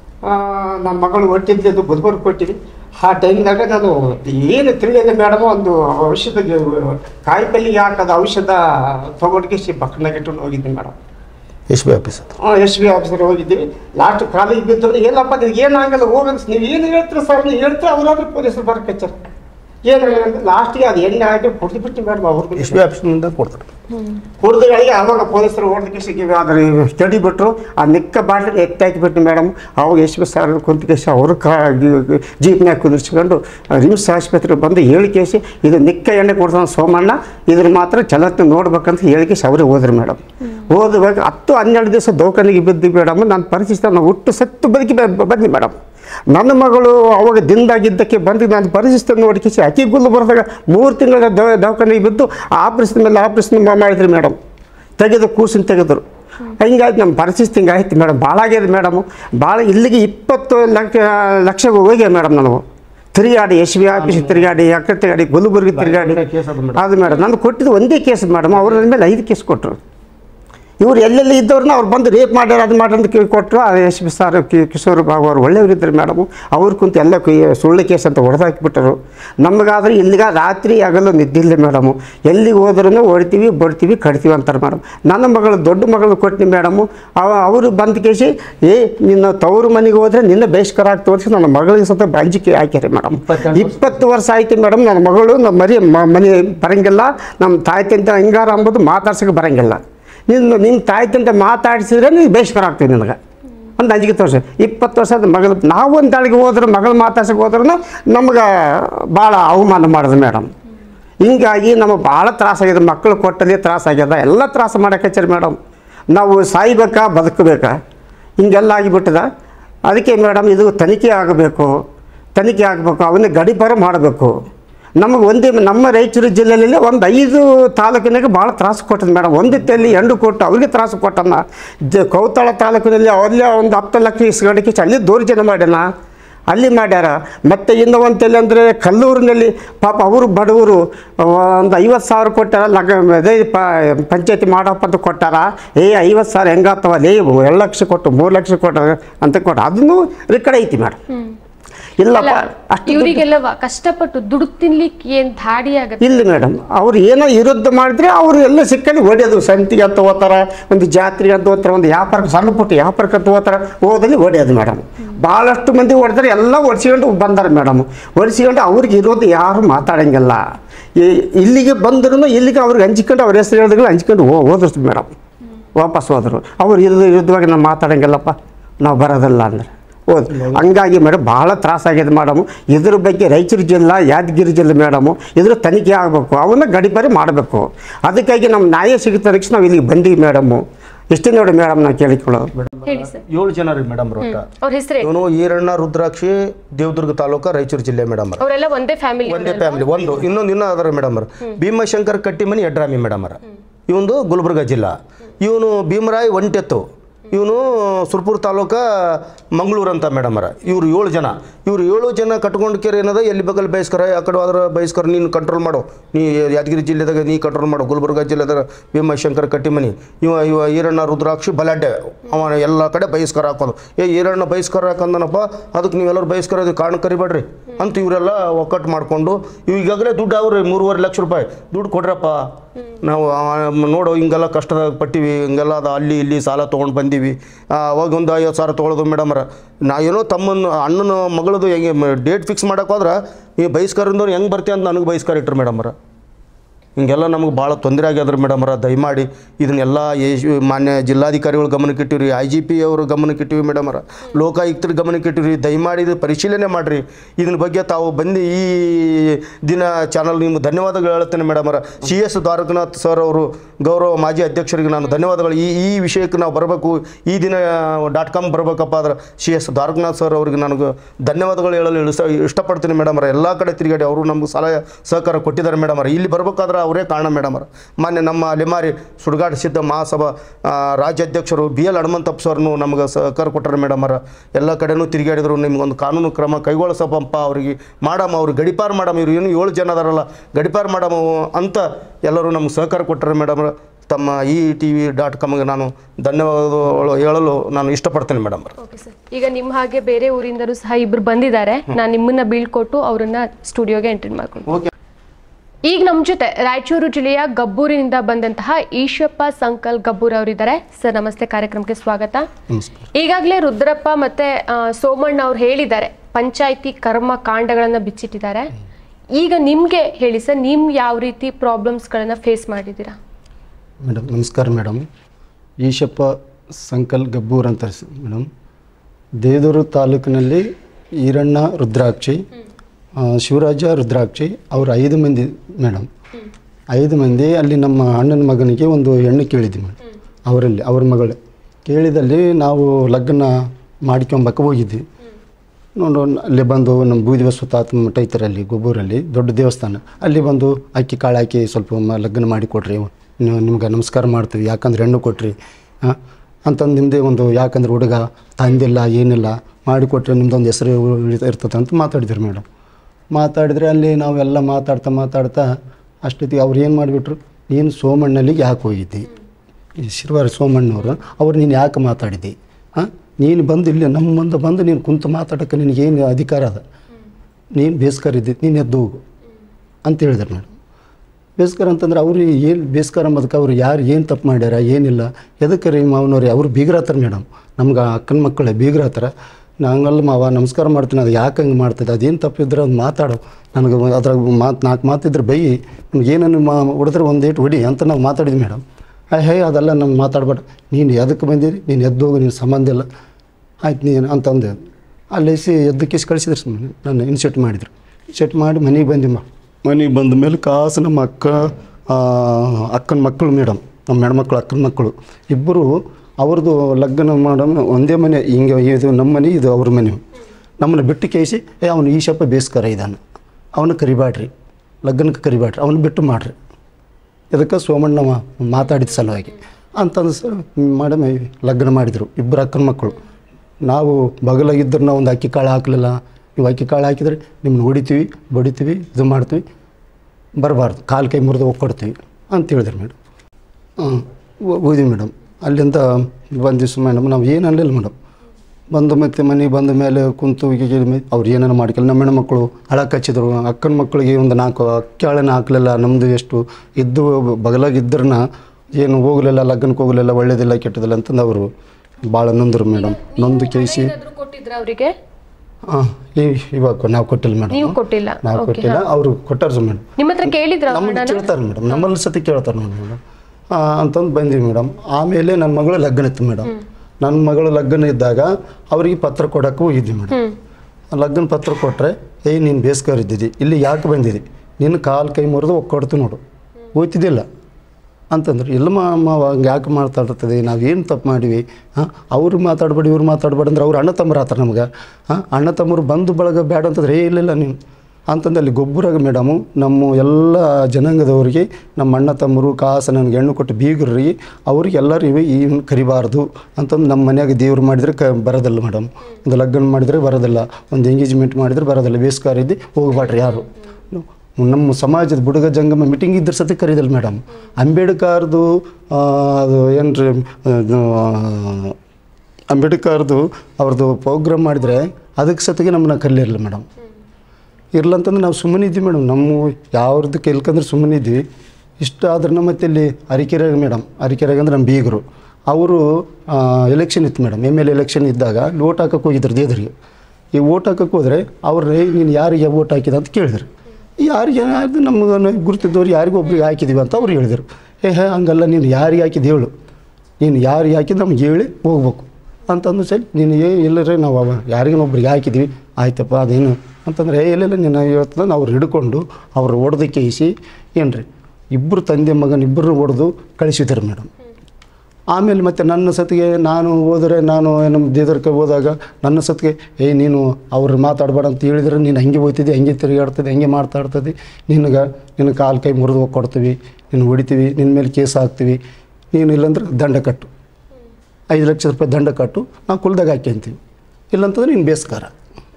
ನಮ್ಮ ಮಗಳು ಹೊಟ್ಟಿದ್ದು ಬುಧವಾರ ಕೊಟ್ಟಿವಿ ಆ ಟೈಮ್ದಾಗ ನಾನು ಏನು ತಿಳಿಯಲ್ಲ ಮೇಡಮ್ ಒಂದು ಔಷಧ ಕಾಯಿಪಲ್ಲೆಗೆ ಹಾಕೋದು ಔಷಧ ತೊಗೊಂಡ್ಗೆ ಬಕ್ಕನಾಗ ಇಟ್ಕೊಂಡು ಹೋಗಿದ್ದೆ ಮೇಡಮ್ ಎಸ್ ಬಿ ಆಫೀಸ್ ಹತ್ರ ಎಸ್ ಬಿ ಆಫೀಸರ್ ಹೋಗಿದ್ದೀವಿ ಲಾಸ್ಟ್ ಕಾಲಿಗೆ ಬಿದ್ದರು ಏನಪ್ಪ ನೀವು ಏನಾಗಲ್ಲ ಹೋಗಂತ ನೀವು ಏನು ಹೇಳ್ತೀರ ಸರ್ ನೀವು ಹೇಳ್ತೀರ ಅವರಾದ್ರೂ ಪೊಲೀಸರು ಬರಕ್ಕೆ ಹಚ್ಚಾರ ಏನು ಲಾಸ್ಟಿಗೆ ಅದು ಎಣ್ಣೆ ಹಾಕಿ ಕುಡಿದು ಬಿಟ್ಟು ಮೇಡಮ್ ಅವ್ರಿಗೆ ಎಸ್ ಬಿ ಆಫೀಸ್ನಿಂದ ಕೊಡ್ತಾರೆ ಕುಡಿದುಗಳಿಗೆ ಆವಾಗ ಪೊಲೀಸರು ಹೊಡೆದಕ್ಕೆ ಸಿಕ್ಕಿವಿ ಅದ್ರ ಸ್ಟಡಿ ಬಿಟ್ಟರು ಆ ನಿಕ್ಕ ಬಾಟ್ಲಿ ಎತ್ತಾಕಿಬಿಟ್ಟು ಮೇಡಮ್ ಅವಾಗ ಎಸ್ ಬಿ ಸರ್ ಕುಂತ್ಕೇಸಿ ಅವರು ಕಾ ಜೀಪ್ನ್ಯಾಗ ಕುದಿಸ್ಕೊಂಡು ರಿಮ್ಸ್ ಆಸ್ಪತ್ರೆಗೆ ಬಂದು ಹೇಳಿ ಕೇಸಿ ಇದು ನಿಕ್ಕ ಎಣ್ಣೆ ಕೊಡ್ತಾನೆ ಸೋಮಣ್ಣ ಇದ್ರ ಮಾತ್ರ ಚಲತ್ನ ನೋಡ್ಬೇಕಂತ ಹೇಳಿ ಕೇಸಿ ಅವ್ರಿಗೆ ಹೋದ್ರು ಮೇಡಮ್ ಓದುವಾಗ ಹತ್ತು ಹನ್ನೆರಡು ದಿವಸ ದೌಖಾನಿಗೆ ಬಿದ್ದು ಮೇಡಮ್ ನನ್ನ ಪರಿಸ್ಥಿತಿ ನಾನು ಹುಟ್ಟು ಸತ್ತು ಬದುಕಿ ಬ- ಬಂದ್ನಿ ಮೇಡಮ್ ನನ್ನ ಮಗಳು ಅವಾಗ ದಿನದಾಗಿದ್ದಕ್ಕೆ ಬಂದು ನಾನು ಪರಿಸ್ಥಿತಿ ನೋಡ್ಕಿಸಿ ಅಕ್ಕಿ ಗುಲ್ಲು ಬರೆದಾಗ ಮೂರು ತಿಂಗಳ ದವ ದವಾಖಾನೆಗೆ ಬಿದ್ದು ಆಪ್ರೇಷನ್ ಮೇಲೆ ಆಪ್ರೇಷನ್ ಮಾಡಿದ್ರಿ ಮೇಡಮ್ ತೆಗೆದು ಕೂಸಿನ ತೆಗೆದ್ರು ಹಿಂಗಾಗಿ ನಮ್ಮ ಪರಿಸ್ಥಿತಿ ಹಿಂಗಾಯ್ತು ಮೇಡಮ್ ಭಾಳ ಆಗ್ಯದ ಮೇಡಮು ಭಾಳ ಇಲ್ಲಿಗೆ ಇಪ್ಪತ್ತು ಲಕ್ಷ ಲಕ್ಷ ಹೋಗ್ಯ ಮೇಡಮ್ ನಾವು ತಿರುಗಾಡಿ ಎಸ್ ಬಿ ಆಫೀಸ್ ತಿರುಗಾಡಿ ಅಕ್ಕ ತಿರುಗಾಡಿ ಗುಲ್ಬರ್ಗಿ ತಿರುಗಾಡಿ ಕೇಸ್ ಅದು ಮೇಡಮ್ ಅದು ಮೇಡಮ್ ನಾನು ಕೊಟ್ಟಿದ್ದು ಒಂದೇ ಕೇಸ್ ಮೇಡಮ್ ಅವ್ರ ನನ್ನ ಮೇಲೆ ಐದು ಕೇಸ್ ಕೊಟ್ಟರು ಇವ್ರು ಎಲ್ಲೆಲ್ಲಿ ಇದ್ದವ್ರನ್ನ ಅವ್ರು ಬಂದು ರೇಪ್ ಮಾಡ್ಯಾರ ಅದು ಮಾಡ್ಯಾರ ಅಂತ ಕೇಳಿ ಕೊಟ್ಟರು ಅದು ಎಸ್ ಪಿ ಸಾರ್ ಕಿ- ಕಿಶೋರ್ ಬಾಬು ಅವ್ರು ಒಳ್ಳೆಯವರಿದ್ದರು ಮೇಡಮು ಅವ್ರು ಕುಂತು ಎಲ್ಲ ಕೈ ಸುಳ್ಳು ಕೇಸ್ ಅಂತ ಹೊಡೆದಾಕಿಬಿಟ್ಟರು ನಮಗಾದ್ರೆ ಇಲ್ಲಿಗ ರಾತ್ರಿ ಆಗಲು ನಿದ್ದಿಲ್ಲ ಮೇಡಮು ಎಲ್ಲಿಗೆ ಹೋದ್ರೂ ಹೊಡಿತೀವಿ ಬಡ್ತೀವಿ ಕಡ್ತೀವಿ ಅಂತಾರೆ ಮೇಡಮ್ ನನ್ನ ಮಗಳು ದೊಡ್ಡ ಮಗಳು ಕೊಟ್ಟಿನಿ ಮೇಡಮು ಅವ ಅವರು ಬಂದ ಕೇಸಿ ಏ ನಿನ್ನ ತವರು ಮನೆಗೆ ಹೋದ್ರೆ ನಿನ್ನ ಬೇಷ್ಕರ ಆಗಿ ತೋರಿಸಿ ನನ್ನ ಮಗಳಿಗೆ ಸತ ಅಂಜಿಕೆ ಹಾಕ್ಯಾರೆ ಮೇಡಮ್ ಇಪ್ಪತ್ತೆರಡು ಇಪ್ಪತ್ತು ವರ್ಷ ಆಯ್ತು ಮೇಡಮ್ ನನ್ನ ಮಗಳು ನಮ್ಮ ಮರಿ ಮ- ಮನೆ ಬರಂಗಿಲ್ಲ ನಮ್ಮ ತಾಯಿ ತಂದೆ ಹಿಂಗಾರ ಅಂಬೋದು ಮಾತಾಡ್ಸೋಕೆ ಬರಂಗಿಲ್ಲ ನೀನು ನಿನ್ನ ತಾಯಿ ತಂದೆ ಮಾತಾಡಿಸಿದ್ರೆ ನೀನು ಬೇಷ್ಕರ ಆಗ್ತೀವಿ ನಿನಗೆ ಒಂದು ಅಂಜಿಕೆ ತೋರಿಸಿ ಇಪ್ಪತ್ತು ವರ್ಷದ ಮಗಳು ನಾವು ಒಂದು ತಾಳಿಗೆ ಹೋದ್ರೆ ಮಗಳು ಮಾತಾಡ್ಸಕ್ಕೆ ಹೋದ್ರೂ ನಮ್ಗೆ ಭಾಳ ಅವಮಾನ ಮಾಡಿದ್ರು ಮೇಡಮ್ ಹಿಂಗಾಗಿ ನಮಗೆ ಭಾಳ ತ್ರಾಸಾಗಿದೆ ಮಕ್ಕಳು ಕೊಟ್ಟಲ್ಲಿ ತ್ರಾಸಾಗ್ಯದ ಎಲ್ಲ ತ್ರಾಸ ಮಾಡಕ್ಕೆ ಹಚ್ಚಾರ ಮೇಡಮ್ ನಾವು ಸಾಯ್ಬೇಕಾ ಬದುಕಬೇಕಾ ಹಿಂಗೆಲ್ಲ ಆಗಿಬಿಟ್ಟದ ಅದಕ್ಕೆ ಮೇಡಮ್ ಇದು ತನಿಖೆ ಆಗಬೇಕು ತನಿಖೆ ಆಗಬೇಕು ಅವನ್ನ ಗಡಿಪಾರ ಮಾಡಬೇಕು ನಮಗೆ ಒಂದೇ ನಮ್ಮ ರಾಯಚೂರು ಜಿಲ್ಲೆಯಲ್ಲಿ ಒಂದು ಐದು ತಾಲೂಕಿನಾಗ ಭಾಳ ತ್ರಾಸು ಕೊಟ್ಟದ ಮೇಡಮ್ ಒಂದು ತೆಲ್ಲಿ ಎಂಡು ಕೊಟ್ಟು ಅವ್ರಿಗೆ ತ್ರಾಸು ಕೊಟ್ಟನ ಜ ಕೌತಾಳ ತಾಲೂಕಿನಲ್ಲಿ ಅಲ್ಲೇ ಒಂದು ಹತ್ತು ಲಕ್ಷ ಇಸ್ಗಡಿಕೆ ಅಲ್ಲಿ ದೌರ್ಜನ್ಯ ಮಾಡ್ಯಾನ ಅಲ್ಲಿ ಮಾಡ್ಯಾರ ಮತ್ತು ಇನ್ನು ಒಂದು ತೆಲೆ ಅಂದರೆ ಕಲ್ಲೂರಿನಲ್ಲಿ ಪಾಪ ಅವರು ಬಡವರು ಒಂದು ಐವತ್ತು ಸಾವಿರ ಕೊಟ್ಟಾರ ಲಗ ಅದೇ ಪ ಪಂಚಾಯತಿ ಮಾಡಪ್ಪ ಅಂತ ಕೊಟ್ಟಾರ ಏ ಐವತ್ತು ಸಾವಿರ ಹೆಂಗಾತವ ಲೇ ಎರಡು ಲಕ್ಷ ಕೊಟ್ಟು ಮೂರು ಲಕ್ಷ ಕೊಟ್ಟ ಅಂತ ಕೊಟ್ಟು ಅದನ್ನು ರಿಕಡೆ ಐತಿ ಮೇಡಮ್ ಇಲ್ಲಪ್ಪ ಅಷ್ಟು ದುಡ್ಡು- ಇವರಿಗೆಲ್ಲ ಕಷ್ಟಪಟ್ಟು ದುಡ್ಡು ತಿನ್ಲಿಕ್ಕೆ ಏನ್ ಧಾಡಿ ಆಗತ್ತೆ ಇಲ್ಲ ಮೇಡಮ್ ಅವ್ರು ಏನೋ ವಿರುದ್ಧ ಮಾಡಿದ್ರೆ ಅವರು ಎಲ್ಲ ಸಿಕ್ಕಲ್ಲಿ ಹೊಡೆಯೋದು ಸಂತಿಗೆ ಅಂತ ಹೋಗ್ತಾರ ಒಂದು ಜಾತ್ರೆಗೆ ಅಂತ ಹೋಗ್ತಾರೆ ಒಂದು ವ್ಯಾಪಾರಕ್ಕೆ ಸಣ್ಣ ಪುಟ್ಟ ವ್ಯಾಪಾರಕ್ಕೆ ಅಂತ ಹೋಗ್ತಾರೆ ಹೋದಲ್ಲಿ ಹೊಡೆಯೋದು ಮೇಡಮ್ ಭಾಳಷ್ಟು ಮಂದಿ ಹೊಡೆದ್ರೆ ಎಲ್ಲ ಒಡ್ಸ್ಕೊಂಡು ಬಂದಾರೆ ಮೇಡಮ್ ಒಡ್ಸ್ಕೊಂಡು ಅವ್ರಿಗೆ ಇರೋದು ಯಾರು ಮಾತಾಡಂಗಿಲ್ಲ ಈ- ಇಲ್ಲಿಗೆ ಬಂದ್ರು ಇಲ್ಲಿಗೆ ಅವ್ರಿಗೆ ಹಂಚ್ಕೊಂಡು ಅವ್ರ ಹೆಸರು ಹೇಳಿದ್ರು ಹಂಚ್ಕೊಂಡು ಹೋ ಹೋದ್ರು ಮೇಡಮ್ ವಾಪಸ್ ಹೋದರು ಅವ್ರು ಇರೋದು ವಿರುದ್ಧವಾಗಿ ನಾವು ಮಾತಾಡಂಗಿಲ್ಲಪ್ಪ ನಾವು ಬರೋದಿಲ್ಲ ಅಂದ್ರೆ ಹೌದು ಹಂಗಾಗಿ ಮೇಡಮ್ ಭಾಳ ತ್ರಾಸಾಗಿದೆ ಮೇಡಮು ಇದ್ರ ಬಗ್ಗೆ ರಾಯಚೂರು ಜಿಲ್ಲಾ ಯಾದಗಿರಿ ಜಿಲ್ಲೆ ಮೇಡಮು ಇದ್ರ ತನಿಖೆ ಆಗಬೇಕು ಅವನ್ನ ಗಡಿಪಾರಿ ಮಾಡಬೇಕು ಅದಕ್ಕಾಗಿ ನಮ್ಮ ನ್ಯಾಯ ಸಿಗುತ್ತೆ ತಕ್ಷಣ ನಾವು ಇಲ್ಲಿಗೆ ಬಂದೀವಿ ಮೇಡಮು ಇಷ್ಟೇ ನೋಡಿ ಮೇಡಮ್ ನಾ ಕೇಳಿಕೊಳ್ಳೋದು ಹೇಳಿ ಸರ್ ಏಳು ಜನ ರೀ ಮೇಡಮ್ ಒಟ್ಟ ಅವ್ರ ಹೆಸರೇ ಇವನು ಈರಣ್ಣ ರುದ್ರಾಕ್ಷಿ ದೇವದುರ್ಗ ತಾಲೂಕು ರಾಯಚೂರು ಜಿಲ್ಲೆ ಮೇಡಮ್ ಅವರೆಲ್ಲ ಒಂದೇ ಫ್ಯಾಮಿಲಿ ಒಂದೇ ಫ್ಯಾಮಿಲಿ ಒಂದು ಇನ್ನೊಂದು ಇನ್ನೂ ಅದರ ಮೇಡಮ್ ಭೀಮಶಂಕರ್ ಕಟ್ಟಿಮನಿ ಯಡ್ರಾಮಿ ಮೇಡಮ್ ಇವಂದು ಗುಲ್ಬರ್ಗ ಜಿಲ್ಲಾ ಇವನು ಭೀಮರಾಯ್ ಒಂಟೆತ್ತು ಇವನು ಸುರ್ಪುರ್ ತಾಲೂಕ ಮಂಗಳೂರು ಅಂತ ಮೇಡಮರ ಇವ್ರು ಏಳು ಜನ ಇವ್ರು ಏಳು ಜನ ಕಟ್ಕೊಂಡು ಕೇರ್ ಏನದ ಎಲ್ಲಿ ಬೇಕಲ್ಲಿ ಬಯಸ್ಕರ ಆ ಕಡೆ ಹೋದ್ರೆ ಬಯಸ್ಕರ ನೀನು ಕಂಟ್ರೋಲ್ ಮಾಡು ನೀ ಯಾದಗಿರಿ ಜಿಲ್ಲೆದಾಗ ನೀ ಕಂಟ್ರೋಲ್ ಮಾಡು ಗುಲ್ಬರ್ಗ ಜಿಲ್ಲೆದಾಗ ಭೀಮಶಂಕರ್ ಕಟ್ಟಿಮನಿ ಇವ ಇವ ಈರಣ್ಣ ರುದ್ರಾಕ್ಷಿ ಬಲಾಢ್ಯ ಅವ ಎಲ್ಲ ಕಡೆ ಬಯಸ್ಕರ ಹಾಕೋದು ಏ ಈರಣ್ಣ ಬಯಸ್ಕರ ಹಾಕಂದನಪ್ಪ ಅದಕ್ಕೆ ನೀವೆಲ್ಲರೂ ಬಯಸ್ಕರ ಅದು ಕಾರಣ ಕರಿಬೇಡ್ರಿ ಅಂತ ಇವರೆಲ್ಲ ಒಕ್ಕಟ್ಟು ಮಾಡಿಕೊಂಡು ಇವ್ ಈಗಾಗಲೇ ದುಡ್ಡು ಅವ್ರಿ ಮೂರುವರೆ ಲಕ್ಷ ರೂಪಾಯಿ ದುಡ್ಡು ಕೊಡ್ರಪ್ಪ ನಾವು ಆ, ನೋಡು ಹಿಂಗೆಲ್ಲ ಕಷ್ಟದಾಗ ಪಟ್ಟಿವಿ ಹಿಂಗೆಲ್ಲ ಅದು ಅಲ್ಲಿ ಇಲ್ಲಿ ಸಾಲ ತೊಗೊಂಡು ಬಂದೀವಿ ಆ, ಅವಾಗ ಒಂದು ಐವತ್ತು ಸಾವಿರ ತೊಗೊಳೋದು ಮೇಡಮರ ನಾ ಏನೋ ತಮ್ಮನ ಅಣ್ಣನ ಮಗಳದು ಹೆಂಗೆ ಡೇಟ್ ಫಿಕ್ಸ್ ಮಾಡೋಕೆ ಹೋದ್ರೆ ಈ ಬಹಿಷ್ಕಾರದವ್ರು ಹೆಂಗೆ ಬರ್ತೀಯ ಅಂತ ನನಗೆ ಬಹಿಷ್ಕಾರ ಇಟ್ರು ಮೇಡಮರ ಹಿಂಗೆಲ್ಲ ನಮಗೆ ಭಾಳ ತೊಂದರೆ ಆಗ್ಯದ್ರಿ ಮೇಡಮರ ದಯಮಾಡಿ ಇದನ್ನೆಲ್ಲ ಯೇಶ್ ಮಾನ್ಯ ಜಿಲ್ಲಾಧಿಕಾರಿಗಳು ಗಮನಕ್ಕೆ ಇಟ್ಟಿವ್ರಿ ಐ ಜಿ ಪಿ ಅವರು ಗಮನಕ್ಕೆ ಇಟ್ಟಿವಿ ಮೇಡಮರ ಲೋಕಾಯುಕ್ತರ ಗಮನಕ್ಕೆ ಇಟ್ಟಿವ್ರಿ ದಯಮಾಡಿ ಇದು ಪರಿಶೀಲನೆ ಮಾಡಿರಿ ಇದನ್ನ ಬಗ್ಗೆ ತಾವು ಬಂದು ಈ ದಿನ ಚಾನಲ್ ನಿಮ್ಗೆ ಧನ್ಯವಾದಗಳು ಹೇಳ್ತೇನೆ ಮೇಡಮರ ಸಿ ಎಸ್ ದ್ವಾರಕನಾಥ್ ಸರ್ ಅವರು ಗೌರವ ಮಾಜಿ ಅಧ್ಯಕ್ಷರಿಗೆ ನಾನು ಧನ್ಯವಾದಗಳು ಈ ಈ ವಿಷಯಕ್ಕೆ ನಾವು ಬರಬೇಕು ಈ ದಿನ ಡಾಟ್ ಕಾಮ್ ಬರಬೇಕಪ್ಪ ಅಂದ್ರೆ ಸಿ ಎಸ್ ದ್ವಾರಕನಾಥ್ ಸರ್ ಅವ್ರಿಗೆ ನನಗೆ ಧನ್ಯವಾದಗಳು ಹೇಳಲು ಇಳಿಸ ಇಷ್ಟಪಡ್ತೀನಿ ಮೇಡಮರ ಎಲ್ಲ ಕಡೆ ತಿರುಗಾಡಿ ಅವರು ನಮ್ಗೆ ಸಲಹೆ ಸಹಕಾರ ಕೊಟ್ಟಿದ್ದಾರೆ ಮೇಡಮರ ಇಲ್ಲಿ ಬರಬೇಕಾದ್ರೆ ಅವರೇ ಕಾರಣ ಮೇಡಮರ ಮೊನ್ನೆ ನಮ್ಮ ಅಲೆಮಾರಿ ಸುಡ್ಗಾಡ್ ಸಿದ್ಧ ಮಹಾಸಭಾ ಆ, ರಾಜ್ಯಾಧ್ಯಕ್ಷರು ಬಿ ಎಲ್ ಹನುಮಂತಪ್ಪ ಸರ್ನು ನಮಗೆ ಸಹಕಾರ ಕೊಟ್ಟರು ಮೇಡಮರ ಎಲ್ಲ ಕಡೆನೂ ತಿರುಗಾಡಿದ್ರು ನಿಮ್ಗೊಂದು ಕಾನೂನು ಕ್ರಮ ಕೈಗೊಳಿಸಪ್ಪ ಅವ್ರಿಗೆ ಮಾಡಮ್ಮ ಅವ್ರಿಗೆ ಗಡಿಪಾರು ಮಾಡಮ್ಮ ಇವ್ರು ಏನು ಏಳು ಜನ ಅದಾರಲ್ಲ ಗಡಿಪಾರು ಮಾಡಮ್ಮ ಅಂತ ಎಲ್ಲರೂ ನಮ್ಗೆ ಸಹಕಾರ ಕೊಟ್ಟರು ಮೇಡಮರ ತಮ್ಮ ಈ ಟಿ ವಿ ಡಾಟ್ ಕಾಮ್ಗೆ ನಾನು ಧನ್ಯವಾದಗಳು ಹೇಳಲು ನಾನು ಇಷ್ಟಪಡ್ತೇನೆ ಮೇಡಮ್ ಓಕೆ ಸರ್ ಈಗ ನಿಮ್ಮ ಹಾಗೆ ಬೇರೆ ಊರಿಂದಲೂ ಸಹ ಇಬ್ರು ಬಂದಿದ್ದಾರೆ ನಾನು ನಿಮ್ಮನ್ನ ಬೀಳ್ಕೊಟ್ಟು ಅವರನ್ನ ಸ್ಟುಡಿಯೋಗೆ ಎಂಟ್ರಿ ಮಾಡ್ಕೊಂಡು ಓಕೆ ಈಗ ನಮ್ಮ ಜೊತೆ ರಾಯಚೂರು ಜಿಲ್ಲೆಯ ಗಬ್ಬೂರಿನಿಂದ ಬಂದಂತಹ ಈಶಪ್ಪ ಸಂಕಲ್ ಗಬ್ಬೂರ್ ಅವರಿದ್ದಾರೆ ಸರ್ ನಮಸ್ತೆ ಕಾರ್ಯಕ್ರಮಕ್ಕೆ ಸ್ವಾಗತ ನಮಸ್ಕಾರ ಈಗಾಗಲೇ ರುದ್ರಪ್ಪ ಮತ್ತೆ ಆ, ಸೋಮಣ್ಣ ಅವ್ರು ಹೇಳಿದ್ದಾರೆ ಪಂಚಾಯಿತಿ ಕರ್ಮ ಕಾಂಡಗಳನ್ನ ಬಿಚ್ಚಿಟ್ಟಿದ್ದಾರೆ ಈಗ ನಿಮ್ಗೆ ಹೇಳಿ ಸರ್ ನಿಮ್ ಯಾವ ರೀತಿ ಪ್ರಾಬ್ಲಮ್ಸ್ಗಳನ್ನ ಫೇಸ್ ಮಾಡಿದ್ದೀರಾ ಮೇಡಮ್ ನಮಸ್ಕಾರ ಮೇಡಮ್ ಈಶಪ್ಪ ಸಂಕಲ್ ಗಬ್ಬೂರ್ ಅಂತ ಹೆಸರು ಮೇಡಮ್ ದೇದೂರು ತಾಲೂಕಿನಲ್ಲಿ ಈರಣ್ಣ ರುದ್ರಾಕ್ಷಿ ಆ, ಶಿವರಾಜ ರುದ್ರಾಕ್ಷಿ ಅವರು ಐದು ಮಂದಿ ಮೇಡಮ್ ಐದು ಮಂದಿ ಅಲ್ಲಿ ನಮ್ಮ ಅಣ್ಣನ ಮಗನಿಗೆ ಒಂದು ಹೆಣ್ಣು ಕೇಳಿದ್ವಿ ಮೇಡಮ್ ಅವರಲ್ಲಿ ಅವ್ರ ಮಗಳು ಕೇಳಿದಲ್ಲಿ ನಾವು ಲಗ್ನ ಮಾಡ್ಕೊಂಬಕ್ಕೆ ಹೋಗಿದ್ವಿ ನೋಡು ಅಲ್ಲಿ ಬಂದು ನಮ್ಮ ಬೂದಿ ಬಸವತಾತ ಮಠ ಐತಾರೆ ಅಲ್ಲಿ ಗೊಬ್ಬೂರಲ್ಲಿ ದೊಡ್ಡ ದೇವಸ್ಥಾನ ಅಲ್ಲಿ ಬಂದು ಅಕ್ಕಿ ಕಾಳು ಹಾಕಿ ಸ್ವಲ್ಪ ಮ- ಲಗ್ನ ಮಾಡಿ ಕೊಡ್ರಿ ನೀವು ನಿಮ್ಗೆ ನಮಸ್ಕಾರ ಮಾಡ್ತೀವಿ ಯಾಕಂದ್ರೆ ಹೆಣ್ಣು ಕೊಟ್ರಿ ಹಾಂ ಅಂತಂದು ನಿಮ್ಮದೇ ಒಂದು ಯಾಕಂದ್ರೆ ಹುಡುಗ ತಂದಿಲ್ಲ ಏನಿಲ್ಲ ಮಾಡಿಕೊಟ್ರೆ ನಿಮ್ದೊಂದು ಹೆಸರು ಉಳಿತ ಇರ್ತದೆ ಅಂತ ಮಾತಾಡಿದ್ರು ಮೇಡಮ್ ಮಾತಾಡಿದ್ರೆ ಅಲ್ಲಿ ನಾವೆಲ್ಲ ಮಾತಾಡ್ತಾ ಮಾತಾಡ್ತಾ ಅಷ್ಟೊತ್ತಿಗೆ ಅವ್ರು ಏನು ಮಾಡಿಬಿಟ್ರು ನೀನು ಸೋಮಣ್ಣಲ್ಲಿಗೆ ಯಾಕೆ ಹೋಗಿದ್ದಿ ಈ ಶಿರ್ವಾರ ಸೋಮಣ್ಣವರು ಅವ್ರು ನೀನು ಯಾಕೆ ಮಾತಾಡಿದ್ದಿ ಹಾಂ ನೀನು ಬಂದು ಇಲ್ಲಿ ನಮ್ಮ ಮುಂದೆ ಬಂದು ನೀನು ಕುಂತು ಮಾತಾಡೋಕ್ಕೆ ನಿನಗೇನು ಅಧಿಕಾರ ಅದ ನೀನು ಬೇಸ್ಕರ್ ಇದ್ದಿದ್ದು ನೀನು ಎದ್ದು ಹೋಗು ಅಂತ ಹೇಳಿದ್ರು ಮೇಡಮ್ ಬೇಸ್ಕರ್ ಅಂತಂದ್ರೆ ಅವ್ರು ಏನು ಬೇಸ್ಕರ್ ಅಂಬೋದಕ್ಕೆ ಅವ್ರು ಯಾರು ಏನು ತಪ್ಪು ಮಾಡ್ಯಾರ ಏನಿಲ್ಲ ಎದಕ್ಕೆ ರೀ ಮಾವನವ್ರಿ ಅವ್ರು ಬೀಗ್ರಾತಾರ ಮೇಡಮ್ ನಮ್ಗೆ ಅಕ್ಕನ ಮಕ್ಕಳೇ ಬೀಗ್ರಾತಾರ ನಂಗಲ್ಲ ಮಾವ ನಮಸ್ಕಾರ ಮಾಡ್ತೀನಿ ಅದು ಯಾಕೆ ಹಂಗೆ ಮಾಡ್ತದೆ ಅದೇನು ತಪ್ಪಿದ್ರೆ ಅದು ಮಾತಾಡು ನನಗೆ ಅದ್ರಾಗ ಮಾತು ನಾಲ್ಕು ಮಾತಿದ್ರೆ ಬೈ ನಿಮ್ಗೆ ಏನನ್ನು ಮಾ ಹೊಡೆದ್ರೆ ಒಂದು ಏಟು ಹೊಡಿ ಅಂತ ನಾವು ಮಾತಾಡಿದ್ವಿ ಮೇಡಮ್ ಹೇ ಅದೆಲ್ಲ ನಮ್ಗೆ ಮಾತಾಡ್ಬೇಡ ನೀನು ಎದಕ್ಕೆ ಬಂದಿರಿ ನೀನು ಎದ್ದು ಹೋಗು ನೀನು ಸಂಬಂಧ ಇಲ್ಲ ಆಯ್ತು ನೀನು ಅಂತಂದೆ ಅಲ್ಲಿ ಸಿ ಎದ್ದು ಕಿಸ್ ಕಳಿಸಿದ್ರು ಸುಮ್ಮನೆ ನನ್ನ ಇನ್ಸೆಟ್ ಮಾಡಿದ್ರು ಇನ್ಸೆಟ್ ಮಾಡಿ ಮನೆಗೆ ಬಂದಿಮ್ಮ ಮನೆಗೆ ಬಂದ ಮೇಲೆ ಕಾಸು ನಮ್ಮ ಅಕ್ಕ ಆ, ಅಕ್ಕನ ಮಕ್ಕಳು ಮೇಡಮ್ ನಮ್ಮ ಹೆಣ್ಮಕ್ಳು ಅಕ್ಕನ ಮಕ್ಕಳು ಇಬ್ಬರು ಅವ್ರದ್ದು ಲಗ್ನ ಮಾಡಮ್ ಒಂದೇ ಮನೆ ಹಿಂಗೆ ಇದು ನಮ್ಮ ಮನೆ ಇದು ಅವ್ರ ಮನೆ ನಮ್ಮನ್ನು ಬಿಟ್ಟು ಕೇಸಿ ಏ ಅವನು ಈಶಪ್ಪ ಬೇಸ್ಕರ ಇದ್ದಾನೆ ಅವನು ಕರಿಬ್ಯಾಡ್ರಿ ಲಗ್ನಕ್ಕೆ ಕರಿಬ್ಯಾಡ್ರಿ ಅವನು ಬಿಟ್ಟು ಮಾಡ್ರಿ ಇದಕ್ಕೆ ಸೋಮಣ್ಣ ಮಾ- ಮಾತಾಡಿದ ಸಲುವಾಗಿ ಅಂತಂದು ಸರ್ ಮೇಡಮ್ ಲಗ್ನ ಮಾಡಿದರು ಇಬ್ಬರು ಅಕ್ಕನ ಮಕ್ಕಳು ನಾವು ಬಗಲಾಗಿದ್ದರೆ ನಾವು ಒಂದು ಅಕ್ಕಿ ಕಾಳು ಹಾಕಲಿಲ್ಲ ನೀವು ಅಕ್ಕಿ ಕಾಳು ಹಾಕಿದರೆ ನಿಮ್ಮನ್ನ ಹೊಡಿತೀವಿ ಬಡಿತೀವಿ ಇದು ಮಾಡ್ತೀವಿ ಬರಬಾರ್ದು ಕಾಲು ಕೈ ಮುರಿದು ಒಕ್ಕೊಡ್ತೀವಿ ಅಂತ ಹೇಳಿದ್ರು ಮೇಡಮ್ ಹಾಂ ಹೋದ್ವಿ ಮೇಡಮ್ ಅಲ್ಲಿಂದ ಬಂದಿವ್ಸ ಮೇಡಮ್ ನಾವು ಏನು ಅನ್ನಲಿಲ್ಲ ಮೇಡಮ್ ಬಂದು ಮತ್ತೆ ಮನೆಗೆ ಬಂದ ಮೇಲೆ ಕುಂತು ಈಗ ಅವ್ರು ಏನೇನು ಮಾಡ್ಕಿಲ್ಲ ನಮ್ಮ ಹೆಣ್ಮಕ್ಳು ಹಳಕ್ಕೆ ಹಚ್ಚಿದ್ರು ಅಕ್ಕನ ಮಕ್ಕಳಿಗೆ ಒಂದು ನಾಲ್ಕು ಅಕ್ಕಿ ಹಳನ ಹಾಕಲಿಲ್ಲ ನಮ್ಮದು ಎಷ್ಟು ಇದ್ದು ಬಗಲಾಗಿದ್ರನ್ನ ಏನು ಹೋಗಲಿಲ್ಲ ಲಗ್ನಕ್ಕೆ ಹೋಗಲಿಲ್ಲ ಒಳ್ಳೇದಿಲ್ಲ ಕೆಟ್ಟದಿಲ್ಲ ಅಂತಂದು ಅವರು ಭಾಳ ನೊಂದರು ಮೇಡಮ್ ನೊಂದು ಕೇಸಿ ಕೊಟ್ಟಿದ್ರ ಅವರಿಗೆ ಹಾಂ ಇವಾಗ ನಾವು ಕೊಟ್ಟಿಲ್ಲ ಮೇಡಮ್ ನೀವು ಕೊಟ್ಟಿಲ್ಲ ನಾವು ಓಕೆ ಕೊಟ್ಟಿಲ್ಲ ಅವರು ಕೊಟ್ಟಾರ ಮೇಡಮ್ ನಿಮ್ಮ ಹತ್ರ ಕೇಳಿದ್ರ ನಮಗೆ ಕೇಳ್ತಾರೆ ಮೇಡಮ್ ನಮ್ಮಲ್ಲಿ ಸತಿ ಕೇಳ್ತಾರೆ ನೋಡಿ ಮೇಡಮ್ ಅಂತಂದು ಬಂದ್ವಿ ಮೇಡಮ್ ಆಮೇಲೆ ನನ್ನ ಮಗಳು ಲಗ್ನ ಇತ್ತು ಮೇಡಮ್ ನನ್ನ ಮಗಳು ಲಗ್ನ ಇದ್ದಾಗ ಅವರಿಗೆ ಪತ್ರ ಕೊಡೋಕೆ ಹೋಗಿದ್ವಿ ಮೇಡಮ್ ಹ್ಮ್ ಲಗ್ನ ಪತ್ರ ಕೊಟ್ಟರೆ ಏಯ್ ನೀನು ಬೇಸ್ಕರ್ ಇದ್ದಿದ್ದಿ ಇಲ್ಲಿ ಯಾಕೆ ಬಂದಿದ್ದಿ ನಿನ್ನ ಕಾಲು ಕೈ ಮುರಿದು ಒಕ್ಕೊಡ್ತು ನೋಡು ಹೋಯ್ತಿದ್ದಿಲ್ಲ ಅಂತಂದ್ರು ಇಲ್ಲ ಮಾವ ಹಂಗೆ ಯಾಕೆ ಮಾತಾಡ್ತದೆ ನಾವೇನು ತಪ್ಪು ಮಾಡಿವಿ ಹಾಂ ಅವ್ರು ಮಾತಾಡ್ಬೇಡಿ ಇವ್ರು ಮಾತಾಡ್ಬೇಡಿ ಅಂದ್ರೆ ಅವ್ರು ಅಣ್ಣ ತಮ್ಮರು ಆತಾರೆ ನಮ್ಗೆ ಹಾಂ ಅಣ್ಣ ತಮ್ಮರು ಬಂದು ಬಳಗ ಬೇಡ ಅಂತಂದ್ರೆ ಏ ಇಲ್ಲ ನೀವು ಅಂತಂದು ಅಲ್ಲಿ ಗೊಬ್ಬರಾಗ ಮೇಡಮು ನಮ್ಮ ಎಲ್ಲ ಜನಾಂಗದವರಿಗೆ ನಮ್ಮ ಅಣ್ಣ ತಮ್ಮರು ಕಾಸು ನನಗೆ ಹೆಣ್ಣು ಕೊಟ್ಟು ಬೀಗರ್ರಿ ಅವ್ರಿಗೆ ಎಲ್ಲರಿಗೂ ಏನು ಕರಿಬಾರ್ದು ಅಂತಂದು ನಮ್ಮ ಮನ್ಯಾಗ ದೇವ್ರು ಮಾಡಿದರೆ ಕ ಬರೋದಿಲ್ಲ ಮೇಡಮ್ ಒಂದು ಲಗ್ನ ಮಾಡಿದರೆ ಬರೋದಿಲ್ಲ ಒಂದು ಎಂಗೇಜ್ಮೆಂಟ್ ಮಾಡಿದರೆ ಬರೋದಿಲ್ಲ ಬೇಸ್ಕಾರ ಇದ್ದು ಹೋಗ್ಬಾಡ್ರಿ ಯಾರು ನಮ್ಮ ಸಮಾಜದ ಬುಡುಗ ಜಂಗಮ ಮೀಟಿಂಗ್ ಇದ್ರ ಸತಿ ಕರೀದಲ್ಲ ಮೇಡಮ್ ಅಂಬೇಡ್ಕರ್ದು ಆ, ಅದು ಏನ್ರಿ ಅದು, ಆ, ಅಂಬೇಡ್ಕರ್ದು ಅವ್ರದ್ದು ಪ್ರೋಗ್ರಾಮ್ ಮಾಡಿದರೆ ಅದಕ್ಕೆ ಸತಿಗೆ ನಮ್ಮನ್ನ ಕರೀಲಿರಲಿಲ್ಲ ಮೇಡಮ್ ಇರ್ಲಂತಂದ್ರೆ ನಾವು ಸುಮ್ಮನೆ ಇದ್ವಿ ಮೇಡಮ್ ನಮ್ಮ ಯಾವ್ದಕ್ಕೆ ಎಲ್ಕಂದ್ರೆ ಸುಮ್ಮನೆ ಇದ್ವಿ ಇಷ್ಟ ಆದ್ರೆ ಮತ್ತೆ ಇಲ್ಲಿ ಅರಿಕೆರೆಗೆ ಮೇಡಮ್ ಅರಿಕೆರೆಗೆ ಅಂದ್ರೆ ನಮ್ಮ ಬೀಗರು ಅವರು ಎಲೆಕ್ಷನ್ ಇತ್ತು ಮೇಡಮ್ ಎಮ್ ಎಲ್ ಎಲೆಕ್ಷನ್ ಇದ್ದಾಗ ಓಟ್ ಹಾಕಕ್ಕೆ ಹೋಗಿದ್ರು ದೇದ್ರಿಗೆ ಈ ಓಟ್ ಹಾಕಕ್ಕೆ ಹೋದರೆ ಅವ್ರು "ಏ, ನೀನು ಯಾರಿಗೆ ಓಟ್ ಹಾಕಿದ ಅಂತ ಕೇಳಿದ್ರು ಯಾರಿಗೆ ಅದು ನಮ್ಗೆ ಗುರುತಿದ್ದವ್ರು ಯಾರಿಗೂ ಒಬ್ರಿಗೆ ಹಾಕಿದ್ದೀವಿ ಅಂತ ಅವ್ರು ಹೇಳಿದರು ಏ ಹೇ ಹಂಗಲ್ಲ ನೀನು ಯಾರಿಗೆ ಹಾಕಿದ್ದು ಹೇಳು ನೀನು ಯಾರಿಗೆ ಹಾಕಿದ್ದು ನಮ್ಗೆ ಹೇಳಿ ಹೋಗ್ಬೇಕು ಅಂತಂದು ಸರಿ ನೀನು ಏ ಇಲ್ಲರೇ ನಾವು ಅವ ಯಾರಿಗೇನೊಬ್ರಿಗೆ ಹಾಕಿದ್ವಿ ಆಯ್ತಪ್ಪ ಅದೇನು ಅಂತಂದ್ರೆ ಏ ಇಲ್ಲ ನೀನು ಹೇಳ್ತದ ಅವ್ರು ಹಿಡ್ಕೊಂಡು ಅವ್ರು ಹೊಡೆದಕ್ಕೆ ಇಸಿ ಏನು ರೀ ಇಬ್ಬರು ತಂದೆ ಮಗನ ಇಬ್ಬರು ಹೊಡೆದು ಕಳಿಸಿದ್ರು ಮೇಡಮ್ ಆಮೇಲೆ ಮತ್ತೆ ನನ್ನ ಸತಿಗೆ ನಾನು ಹೋದರೆ ನಾನು ನಮ್ಮ ದೇದರ್ಕೆ ಹೋದಾಗ ನನ್ನ ಸತಿಗೆ ಏ ನೀನು ಅವ್ರು ಮಾತಾಡಬೇಡ ಅಂತ ಹೇಳಿದ್ರೆ ನೀನು ಹಂಗೆ ಹೋಗ್ತಿದ್ದೆ ಹಂಗೆ ತಿರುಗಾಡ್ತದೆ ಹಂಗೆ ಮಾತಾಡ್ತದೆ ನಿನಗೆ ನಿನ್ನ ಕಾಲು ಕೈ ಮುರಿದು ಹೋಗಿ ಕೊಡ್ತೀವಿ ನೀನು ಹೊಡಿತೀವಿ ನಿನ್ನ ಮೇಲೆ ಕೇಸ್ ಹಾಕ್ತೀವಿ ನೀನು ಇಲ್ಲಾಂದ್ರೆ ದಂಡ ಕಟ್ಟು ಐದು ಲಕ್ಷ ರೂಪಾಯಿ ದಂಡ ಕಟ್ಟು ನಾವು ಕುಲ್ದಾಗ ಹಾಕ್ಯಂತೀವಿ ಇಲ್ಲಂತಂದ್ರೆ ನೀನು ಬೇಸ್ಕಾರ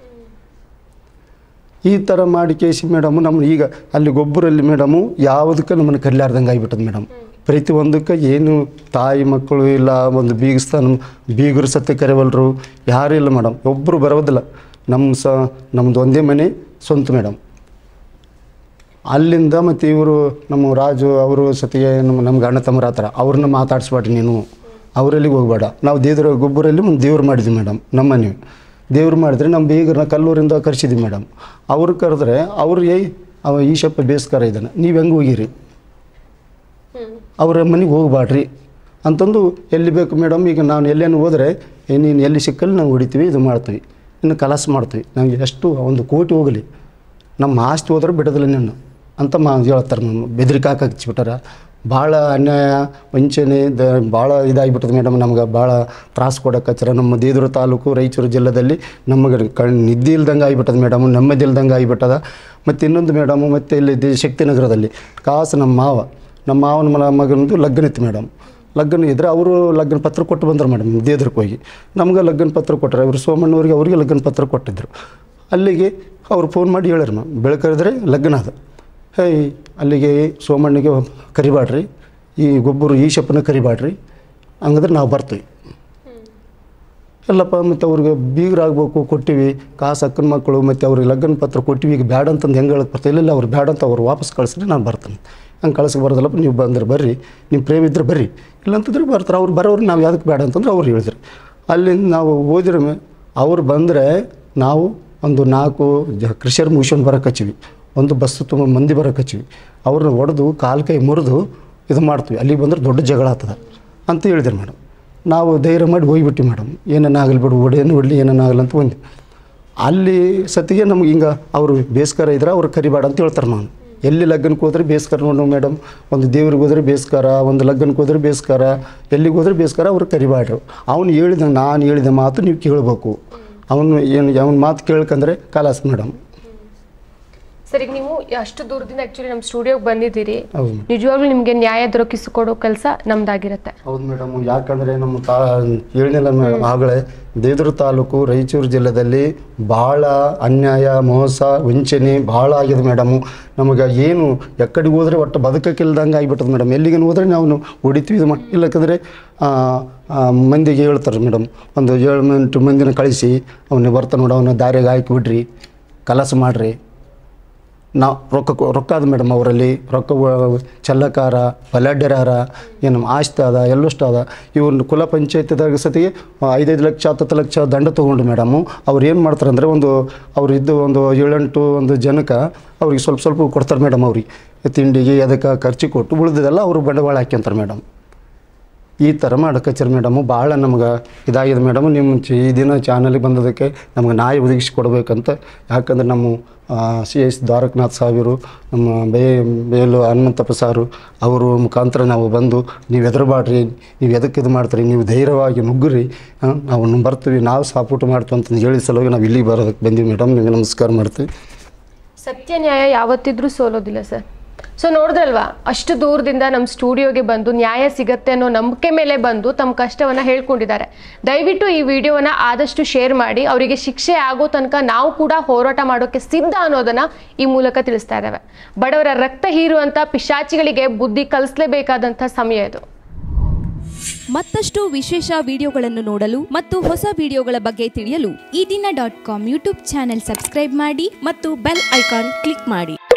ಈ ಥರ ಮಾಡಿ ಕೇಸಿ ಮೇಡಮು ನಮ್ಮ ಈಗ ಅಲ್ಲಿ ಗೊಬ್ಬರಲ್ಲಿ ಮೇಡಮು ಯಾವುದಕ್ಕೆ ನಮ್ಮನ್ನು ಕರಿಲಾರ್ದಂಗೆ ಆಗಿಬಿಟ್ಟದ ಮೇಡಮ್ ಪ್ರತಿ ಒಂದಕ್ಕೆ ಏನು ತಾಯಿ ಮಕ್ಕಳು ಇಲ್ಲ ಒಂದು ಬೀಗಿಸ್ತಾನ ಬೀಗರು ಸತ್ಯ ಕರೆವಲ್ರು ಯಾರೂ ಇಲ್ಲ ಮೇಡಮ್ ಒಬ್ಬರು ಬರೋದಿಲ್ಲ ನಮ್ಮ ಸ ನಮ್ಮದು ಒಂದೇ ಮನೆ ಸ್ವಂತ ಮೇಡಮ್ ಅಲ್ಲಿಂದ ಮತ್ತು ಇವರು ನಮ್ಮ ರಾಜು ಅವರು ಸತಿಗೆ ನಮ್ಮ ನಮ್ಗೆ ಅಣ್ಣ ತಮ್ಮರ ಆ ಥರ ಅವ್ರನ್ನ ಮಾತಾಡಿಸ್ಬೇಡ್ರಿ ನೀನು ಅವರಲ್ಲಿಗೆ ಹೋಗ್ಬೇಡ ನಾವು ದೇವ್ರ ಗೊಬ್ಬರಲ್ಲಿ ಒಂದು ದೇವ್ರು ಮಾಡಿದ್ವಿ ಮೇಡಮ್ ನಮ್ಮ ಮನೆ ದೇವ್ರು ಮಾಡಿದ್ರೆ ನಮ್ಮ ಬೀಗರನ್ನ ಕಲ್ಲೂರಿಂದ ಕರೆಸಿದ್ವಿ ಮೇಡಮ್ ಅವ್ರು ಕರೆದ್ರೆ ಅವ್ರು ಏಯ್ ಅವ ಈಶಪ್ಪ ಬೇಸ್ಕಾರ ಇದ್ದಾನೆ ನೀವು ಹೆಂಗೆ ಹೋಗಿರಿ ಅವರ ಮನೆಗೆ ಹೋಗ್ಬಾಡ್ರಿ ಅಂತಂದು ಎಲ್ಲಿ ಬೇಕು ಮೇಡಮ್ ಈಗ ನಾನು ಎಲ್ಲೇನು ಹೋದರೆ ಏ ನೀನು ಎಲ್ಲಿ ಸಿಕ್ಕಲ್ಲಿ ನಾವು ಹೊಡಿತೀವಿ ಇದು ಮಾಡ್ತೀವಿ ಇನ್ನು ಕಲಾಸ ಮಾಡ್ತೀವಿ ನಮಗೆ ಎಷ್ಟು ಒಂದು ಕೋಟಿ ಹೋಗಲಿ ನಮ್ಮ ಆಸ್ತಿ ಹೋದ್ರೆ ಬಿಡೋದಿಲ್ಲ ನಿನ್ನ ಅಂತ ಮಾ ಹೇಳ್ತಾರೆ ನಮ್ಮ ಬೆದರಿಕೆ ಹಾಕಿ ಹಚ್ಬಿಟ್ಟಾರ ಭಾಳ ಅನ್ಯಾಯ ವಂಚನೆ ದ ಭಾಳ ಇದಾಗಿಬಿಟ್ಟದೆ ಮೇಡಮ್ ನಮ್ಗೆ ಭಾಳ ತ್ರಾಸು ಕೊಡಕ್ಕೆ ಹಚ್ಚಾರ ನಮ್ಮ ದೇದೂರು ತಾಲೂಕು ರಾಯಚೂರು ಜಿಲ್ಲೆದಲ್ಲಿ ನಮಗೆ ಕಣ್ ನಿದ್ದೆ ಇಲ್ದಂಗೆ ಆಗಿಬಿಟ್ಟದ ಮೇಡಮ್ ನೆಮ್ಮದಿ ಇಲ್ದಂಗೆ ಆಗಿಬಿಟ್ಟದ ಮತ್ತು ಇನ್ನೊಂದು ಮೇಡಮು ಮತ್ತು ಇಲ್ಲಿ ದಿ ಶಕ್ತಿನಗರದಲ್ಲಿ ಕಾಸು ನಮ್ಮ ಮಾವ ನಮ್ಮ ಮಾವನ ಮನ ಮಗನದು ಲಗ್ನ ಇತ್ತು ಮೇಡಮ್ ಲಗ್ನ ಇದ್ದರೆ ಅವರು ಲಗ್ನ ಪತ್ರ ಕೊಟ್ಟು ಬಂದರು ಮೇಡಮ್ ದೇದ್ರಕ್ಕೆ ಹೋಗಿ ನಮ್ಗೆ ಲಗ್ನ ಪತ್ರ ಕೊಟ್ಟರೆ ಇವರು ಸೋಮಣ್ಣವ್ರಿಗೆ ಅವರಿಗೆ ಲಗ್ನ ಪತ್ರ ಕೊಟ್ಟಿದ್ದರು ಅಲ್ಲಿಗೆ ಅವ್ರು ಫೋನ್ ಮಾಡಿ ಹೇಳ್ಯಾರ ಮ್ಯಾಮ್ ಬೆಳಕರಿದ್ರೆ ಲಗ್ನ ಅದ ಹೇ ಅಲ್ಲಿಗೆ ಸೋಮಣ್ಣಗೆ ಕರಿಬಾಡ್ರಿ ಈ ಗೊಬ್ಬರು ಈ ಶಪ್ಪನ ಕರಿಬಾಡ್ರಿ ಹಂಗಂದ್ರೆ ನಾವು ಬರ್ತೀವಿ ಎಲ್ಲಪ್ಪ ಮತ್ತು ಅವ್ರಿಗೆ ಬೀಗರಾಗಬೇಕು ಕೊಟ್ಟಿವಿ ಕಾಸು ಅಕ್ಕನ ಮಕ್ಕಳು ಮತ್ತು ಅವ್ರಿಗೆ ಲಗ್ನ ಪತ್ರ ಕೊಟ್ಟಿವಿ ಈಗ ಬ್ಯಾಡ ಅಂತಂದು ಹೆಂಗೆ ಹೇಳಕ್ಕೆ ಬರ್ತಾ ಇಲ್ಲ ಅವ್ರು ಬ್ಯಾಡ ಅಂತ ಅವ್ರು ವಾಪಸ್ ಕಳಿಸ್ರಿ ನಾನು ಬರ್ತೀನಿ ಹಂಗೆ ಕಳ್ಸಕ್ಕೆ ಬರೋದಲ್ಲಪ್ಪ ನೀವು ಬಂದ್ರೆ ಬರ್ರಿ ನಿಮ್ಮ ಪ್ರೇಮ ಇದ್ರೆ ಬರ್ರಿ ಇಲ್ಲಂತಂದ್ರೆ ಬರ್ತಾರೆ ಅವ್ರು ಬರೋರು ನಾವು ಯಾವ್ದಕ್ಕೆ ಬೇಡ ಅಂತಂದ್ರೆ ಅವ್ರು ಹೇಳಿದ್ರು ಅಲ್ಲಿಂದ ನಾವು ಹೋದ್ರೆ ಅವ್ರು ಬಂದರೆ ನಾವು ಒಂದು ನಾಲ್ಕು ಜ ಕೃಷಿಯರ್ ಮುಗಿಸ್ಕೊಂಡು ಬರೋಕೆ ಹಚ್ಚಿವಿ ಒಂದು ಬಸ್ಸು ತುಂಬ ಮಂದಿ ಬರೋಕೆ ಹಚ್ಚಿವಿ ಅವ್ರನ್ನ ಹೊಡೆದು ಕಾಲು ಕೈ ಮುರಿದು ಇದು ಮಾಡ್ತೀವಿ ಅಲ್ಲಿಗೆ ಬಂದ್ರೆ ದೊಡ್ಡ ಜಗಳ ಆಗ್ತದೆ ಅಂತ ಹೇಳಿದ್ರು ಮೇಡಮ್ ನಾವು ಧೈರ್ಯ ಮಾಡಿ ಹೋಗ್ಬಿಟ್ಟು ಮೇಡಮ್ ಏನೇನಾಗಲಿ ಬಿಡು ಒಡೇನು ಹೊಡಲಿ ಏನೇನಾಗಲ್ಲ ಅಂತ ಬಂದ್ವಿ ಅಲ್ಲಿ ಸತಿಗೆ ನಮ್ಗೆ ಹಿಂಗೆ ಅವರು ಬೇಸ್ಕಾರ ಇದ್ರೆ ಅವ್ರು ಕರಿಬೇಡ ಅಂತ ಹೇಳ್ತಾರೆ ನಾನು ಎಲ್ಲಿ ಲಗ್ನಕ್ಕೆ ಹೋದ್ರೆ ಬೇಸ್ಕಾರ ನೋಡು ಮೇಡಮ್ ಒಂದು ದೇವ್ರಿಗೆ ಹೋದ್ರೆ ಬೇಸ್ಕಾರ ಒಂದು ಲಗ್ನಕ್ಕೆ ಹೋದ್ರೆ ಬೇಸ್ಕಾರ ಎಲ್ಲಿಗೆ ಹೋದ್ರೆ ಬೇಸ್ಕಾರ ಅವ್ರು ಕರಿಬೇಡ್ರು ಅವ್ನು ಹೇಳಿದ ನಾನು ಹೇಳಿದ ಮಾತು ನೀವು ಕೇಳಬೇಕು ಅವನು ಏನು ಅವನ ಮಾತು ಕೇಳ್ಕಂದ್ರೆ ಕಲಾಸ್ ಮೇಡಮ್ ಸರ್ ಈಗ ನೀವು ಅಷ್ಟು ದೂರದಿಂದ ಆಕ್ಚುಲಿ ನಮ್ಮ ಸ್ಟುಡಿಯೋಗೆ ಬಂದಿದ್ದೀರಿ ಹೌದು ಮೇಡಮ್ ನಿಜವಾಗ್ಲೂ ನಿಮಗೆ ನ್ಯಾಯ ದೊರಕಿಸಿಕೊಡೋ ಕೆಲಸ ನಮ್ದಾಗಿರುತ್ತೆ ಹೌದು ಮೇಡಮ್ ಯಾಕಂದರೆ ನಮ್ಮ ತಾ ಹೇಳಿಲ್ಲ ಮೇಡಮ್ ಆಗಲೇ ದೇದರು ತಾಲೂಕು ರಾಯಚೂರು ಜಿಲ್ಲೆಯಲ್ಲಿ ಭಾಳ ಅನ್ಯಾಯ ಮೋಸ ವಂಚನೆ ಭಾಳ ಆಗಿದೆ ಮೇಡಮು ನಮಗೆ ಏನು ಎಕ್ಕಡಿಗೆ ಹೋದರೆ ಒಟ್ಟು ಬದುಕಕ್ಕಿಲ್ದಂಗೆ ಆಗಿಬಿಟ್ಟದ ಮೇಡಮ್ ಎಲ್ಲಿಗೆ ಹೋದ್ರೆ ನಾವು ಹೊಡಿತೀವಿ ಇದು ಮಾಡಿ ಇಲ್ಲಕ್ಕಂದರೆ ಮಂದಿಗೆ ಹೇಳ್ತಾರೆ ಮೇಡಮ್ ಒಂದು ಏಳು ಎಂಟು ಮಂದಿನ ಕಳಿಸಿ ಅವನ್ನ ಬರ್ತಾನೆ ನೋಡು ಅವನ ದಾರಿಗೆ ಹಾಕಿ ಬಿಡ್ರಿ ಕಲಸ ಮಾಡಿರಿ ನಾವು ರೊಕ್ಕ ಕೊ- ರೊಕ್ಕ ಅದ ಮೇಡಮ್ ಅವರಲ್ಲಿ ರೊಕ್ಕ ವ- ಚಲ್ಲಕಾರ ಬಲಾಢ್ಯರಾರ ಏನು ಆಸ್ತಿ ಅದ ಎಲ್ಲಷ್ಟು ಅದ ಇವ್ನ ಕುಲ ಪಂಚಾಯತ್ದಾಗ ಸತಿಗೆ ಐದೈದು ಲಕ್ಷ ಹತ್ತತ್ತು ಲಕ್ಷ ದಂಡ ತೊಗೊಂಡು ಮೇಡಮು ಅವ್ರು ಏನು ಮಾಡ್ತಾರೆ ಅಂದರೆ ಒಂದು ಅವ್ರು ಇದ್ದು ಒಂದು ಏಳೆಂಟು ಒಂದು ಜನಕ್ಕೆ ಅವ್ರಿಗೆ ಸ್ವಲ್ಪ ಸ್ವಲ್ಪ ಕೊಡ್ತಾರೆ ಮೇಡಮ್ ಅವ್ರಿಗೆ ತಿಂಡಿಗೆ ಅದಕ್ಕೆ ಖರ್ಚು ಕೊಟ್ಟು ಉಳಿದಿದ್ದೆಲ್ಲ ಅವರು ಬಂಡವಾಳ ಹಾಕ್ಯಂತಾರೆ ಮೇಡಮ್ ಈ ಥರ ಮಾಡಕಚ್ಚರಿ ಮೇಡಮು ಭಾಳ ನಮ್ಗೆ ಇದಾಗಿದೆ ಮೇಡಮ್ ನಿಮ್ಮ ಚ- ಈ ದಿನ ಚಾನಲ್ಗೆ ಬಂದದಕ್ಕೆ ನಮ್ಗೆ ನ್ಯಾಯ ಒದಗಿಸಿ ಕೊಡಬೇಕಂತ ಯಾಕಂದ್ರೆ ನಮ್ಮ ಸಿ ಎಸ್ ದ್ವಾರಕನಾಥ್ ಸಾವಿರು ನಮ್ಮ ಬೇ ಬೇಲು ಹನುಮಂತಪ್ಪ ಸಾರು ಅವರು ಮುಖಾಂತರ ನಾವು ಬಂದು ನೀವು ಎದುರುಬಾಡ್ರಿ ನೀವು ಎದಕ್ಕೆ ಇದು ಮಾಡ್ತೀರಿ ನೀವು ಧೈರ್ಯವಾಗಿ ನುಗ್ಗ್ರಿ ಆ, ನಾವು ಬರ್ತೀವಿ ನಾವು ಸಪೋರ್ಟ್ ಮಾಡ್ತೀವಿ ಅಂತ ಹೇಳಿ ಸಲುವಾಗಿ ನಾವು ಇಲ್ಲಿಗೆ ಬರೋದಕ್ಕೆ ಬಂದೀವಿ ಮೇಡಮ್ ನಿಮಗೆ ನಮಸ್ಕಾರ ಮಾಡ್ತೀವಿ ಸತ್ಯ ನ್ಯಾಯ ಯಾವತ್ತಿದ್ರೂ ಸೋಲೋದಿಲ್ಲ ಸರ್ ಸೊ ನೋಡಿದ್ರಲ್ವಾ ಅಷ್ಟು ದೂರದಿಂದ ನಮ್ಮ ಸ್ಟುಡಿಯೋಗೆ ಬಂದು ನ್ಯಾಯ ಸಿಗತ್ತೆ ಅನ್ನೋ ನಂಬಿಕೆ ಮೇಲೆ ಬಂದು ತಮ್ಮ ಕಷ್ಟವನ್ನ ಹೇಳ್ಕೊಂಡಿದ್ದಾರೆ ದಯವಿಟ್ಟು ಈ ವಿಡಿಯೋವನ್ನ ಆದಷ್ಟು ಶೇರ್ ಮಾಡಿ ಅವರಿಗೆ ಶಿಕ್ಷೆ ಆಗೋ ತನಕ ನಾವು ಕೂಡ ಹೋರಾಟ ಮಾಡೋಕೆ ಸಿದ್ಧ ಅನ್ನೋದನ್ನ ಈ ಮೂಲಕ ತಿಳಿಸ್ತಾ ಇದ್ದಾವೆ ಬಡವರ ರಕ್ತ ಹೀರುವಂತ ಪಿಶಾಚಿಗಳಿಗೆ ಬುದ್ಧಿ ಕಲಿಸ್ಲೇಬೇಕಾದಂಥ ಸಮಯ ಇದು ಮತ್ತಷ್ಟು ವಿಶೇಷ ವಿಡಿಯೋಗಳನ್ನು ನೋಡಲು ಮತ್ತು ಹೊಸ ವಿಡಿಯೋಗಳ ಬಗ್ಗೆ ತಿಳಿಯಲು Eedina dot com YouTube channel subscribe ಮಾಡಿ ಮತ್ತು ಬೆಲ್ ಐಕಾನ್ ಕ್ಲಿಕ್ ಮಾಡಿ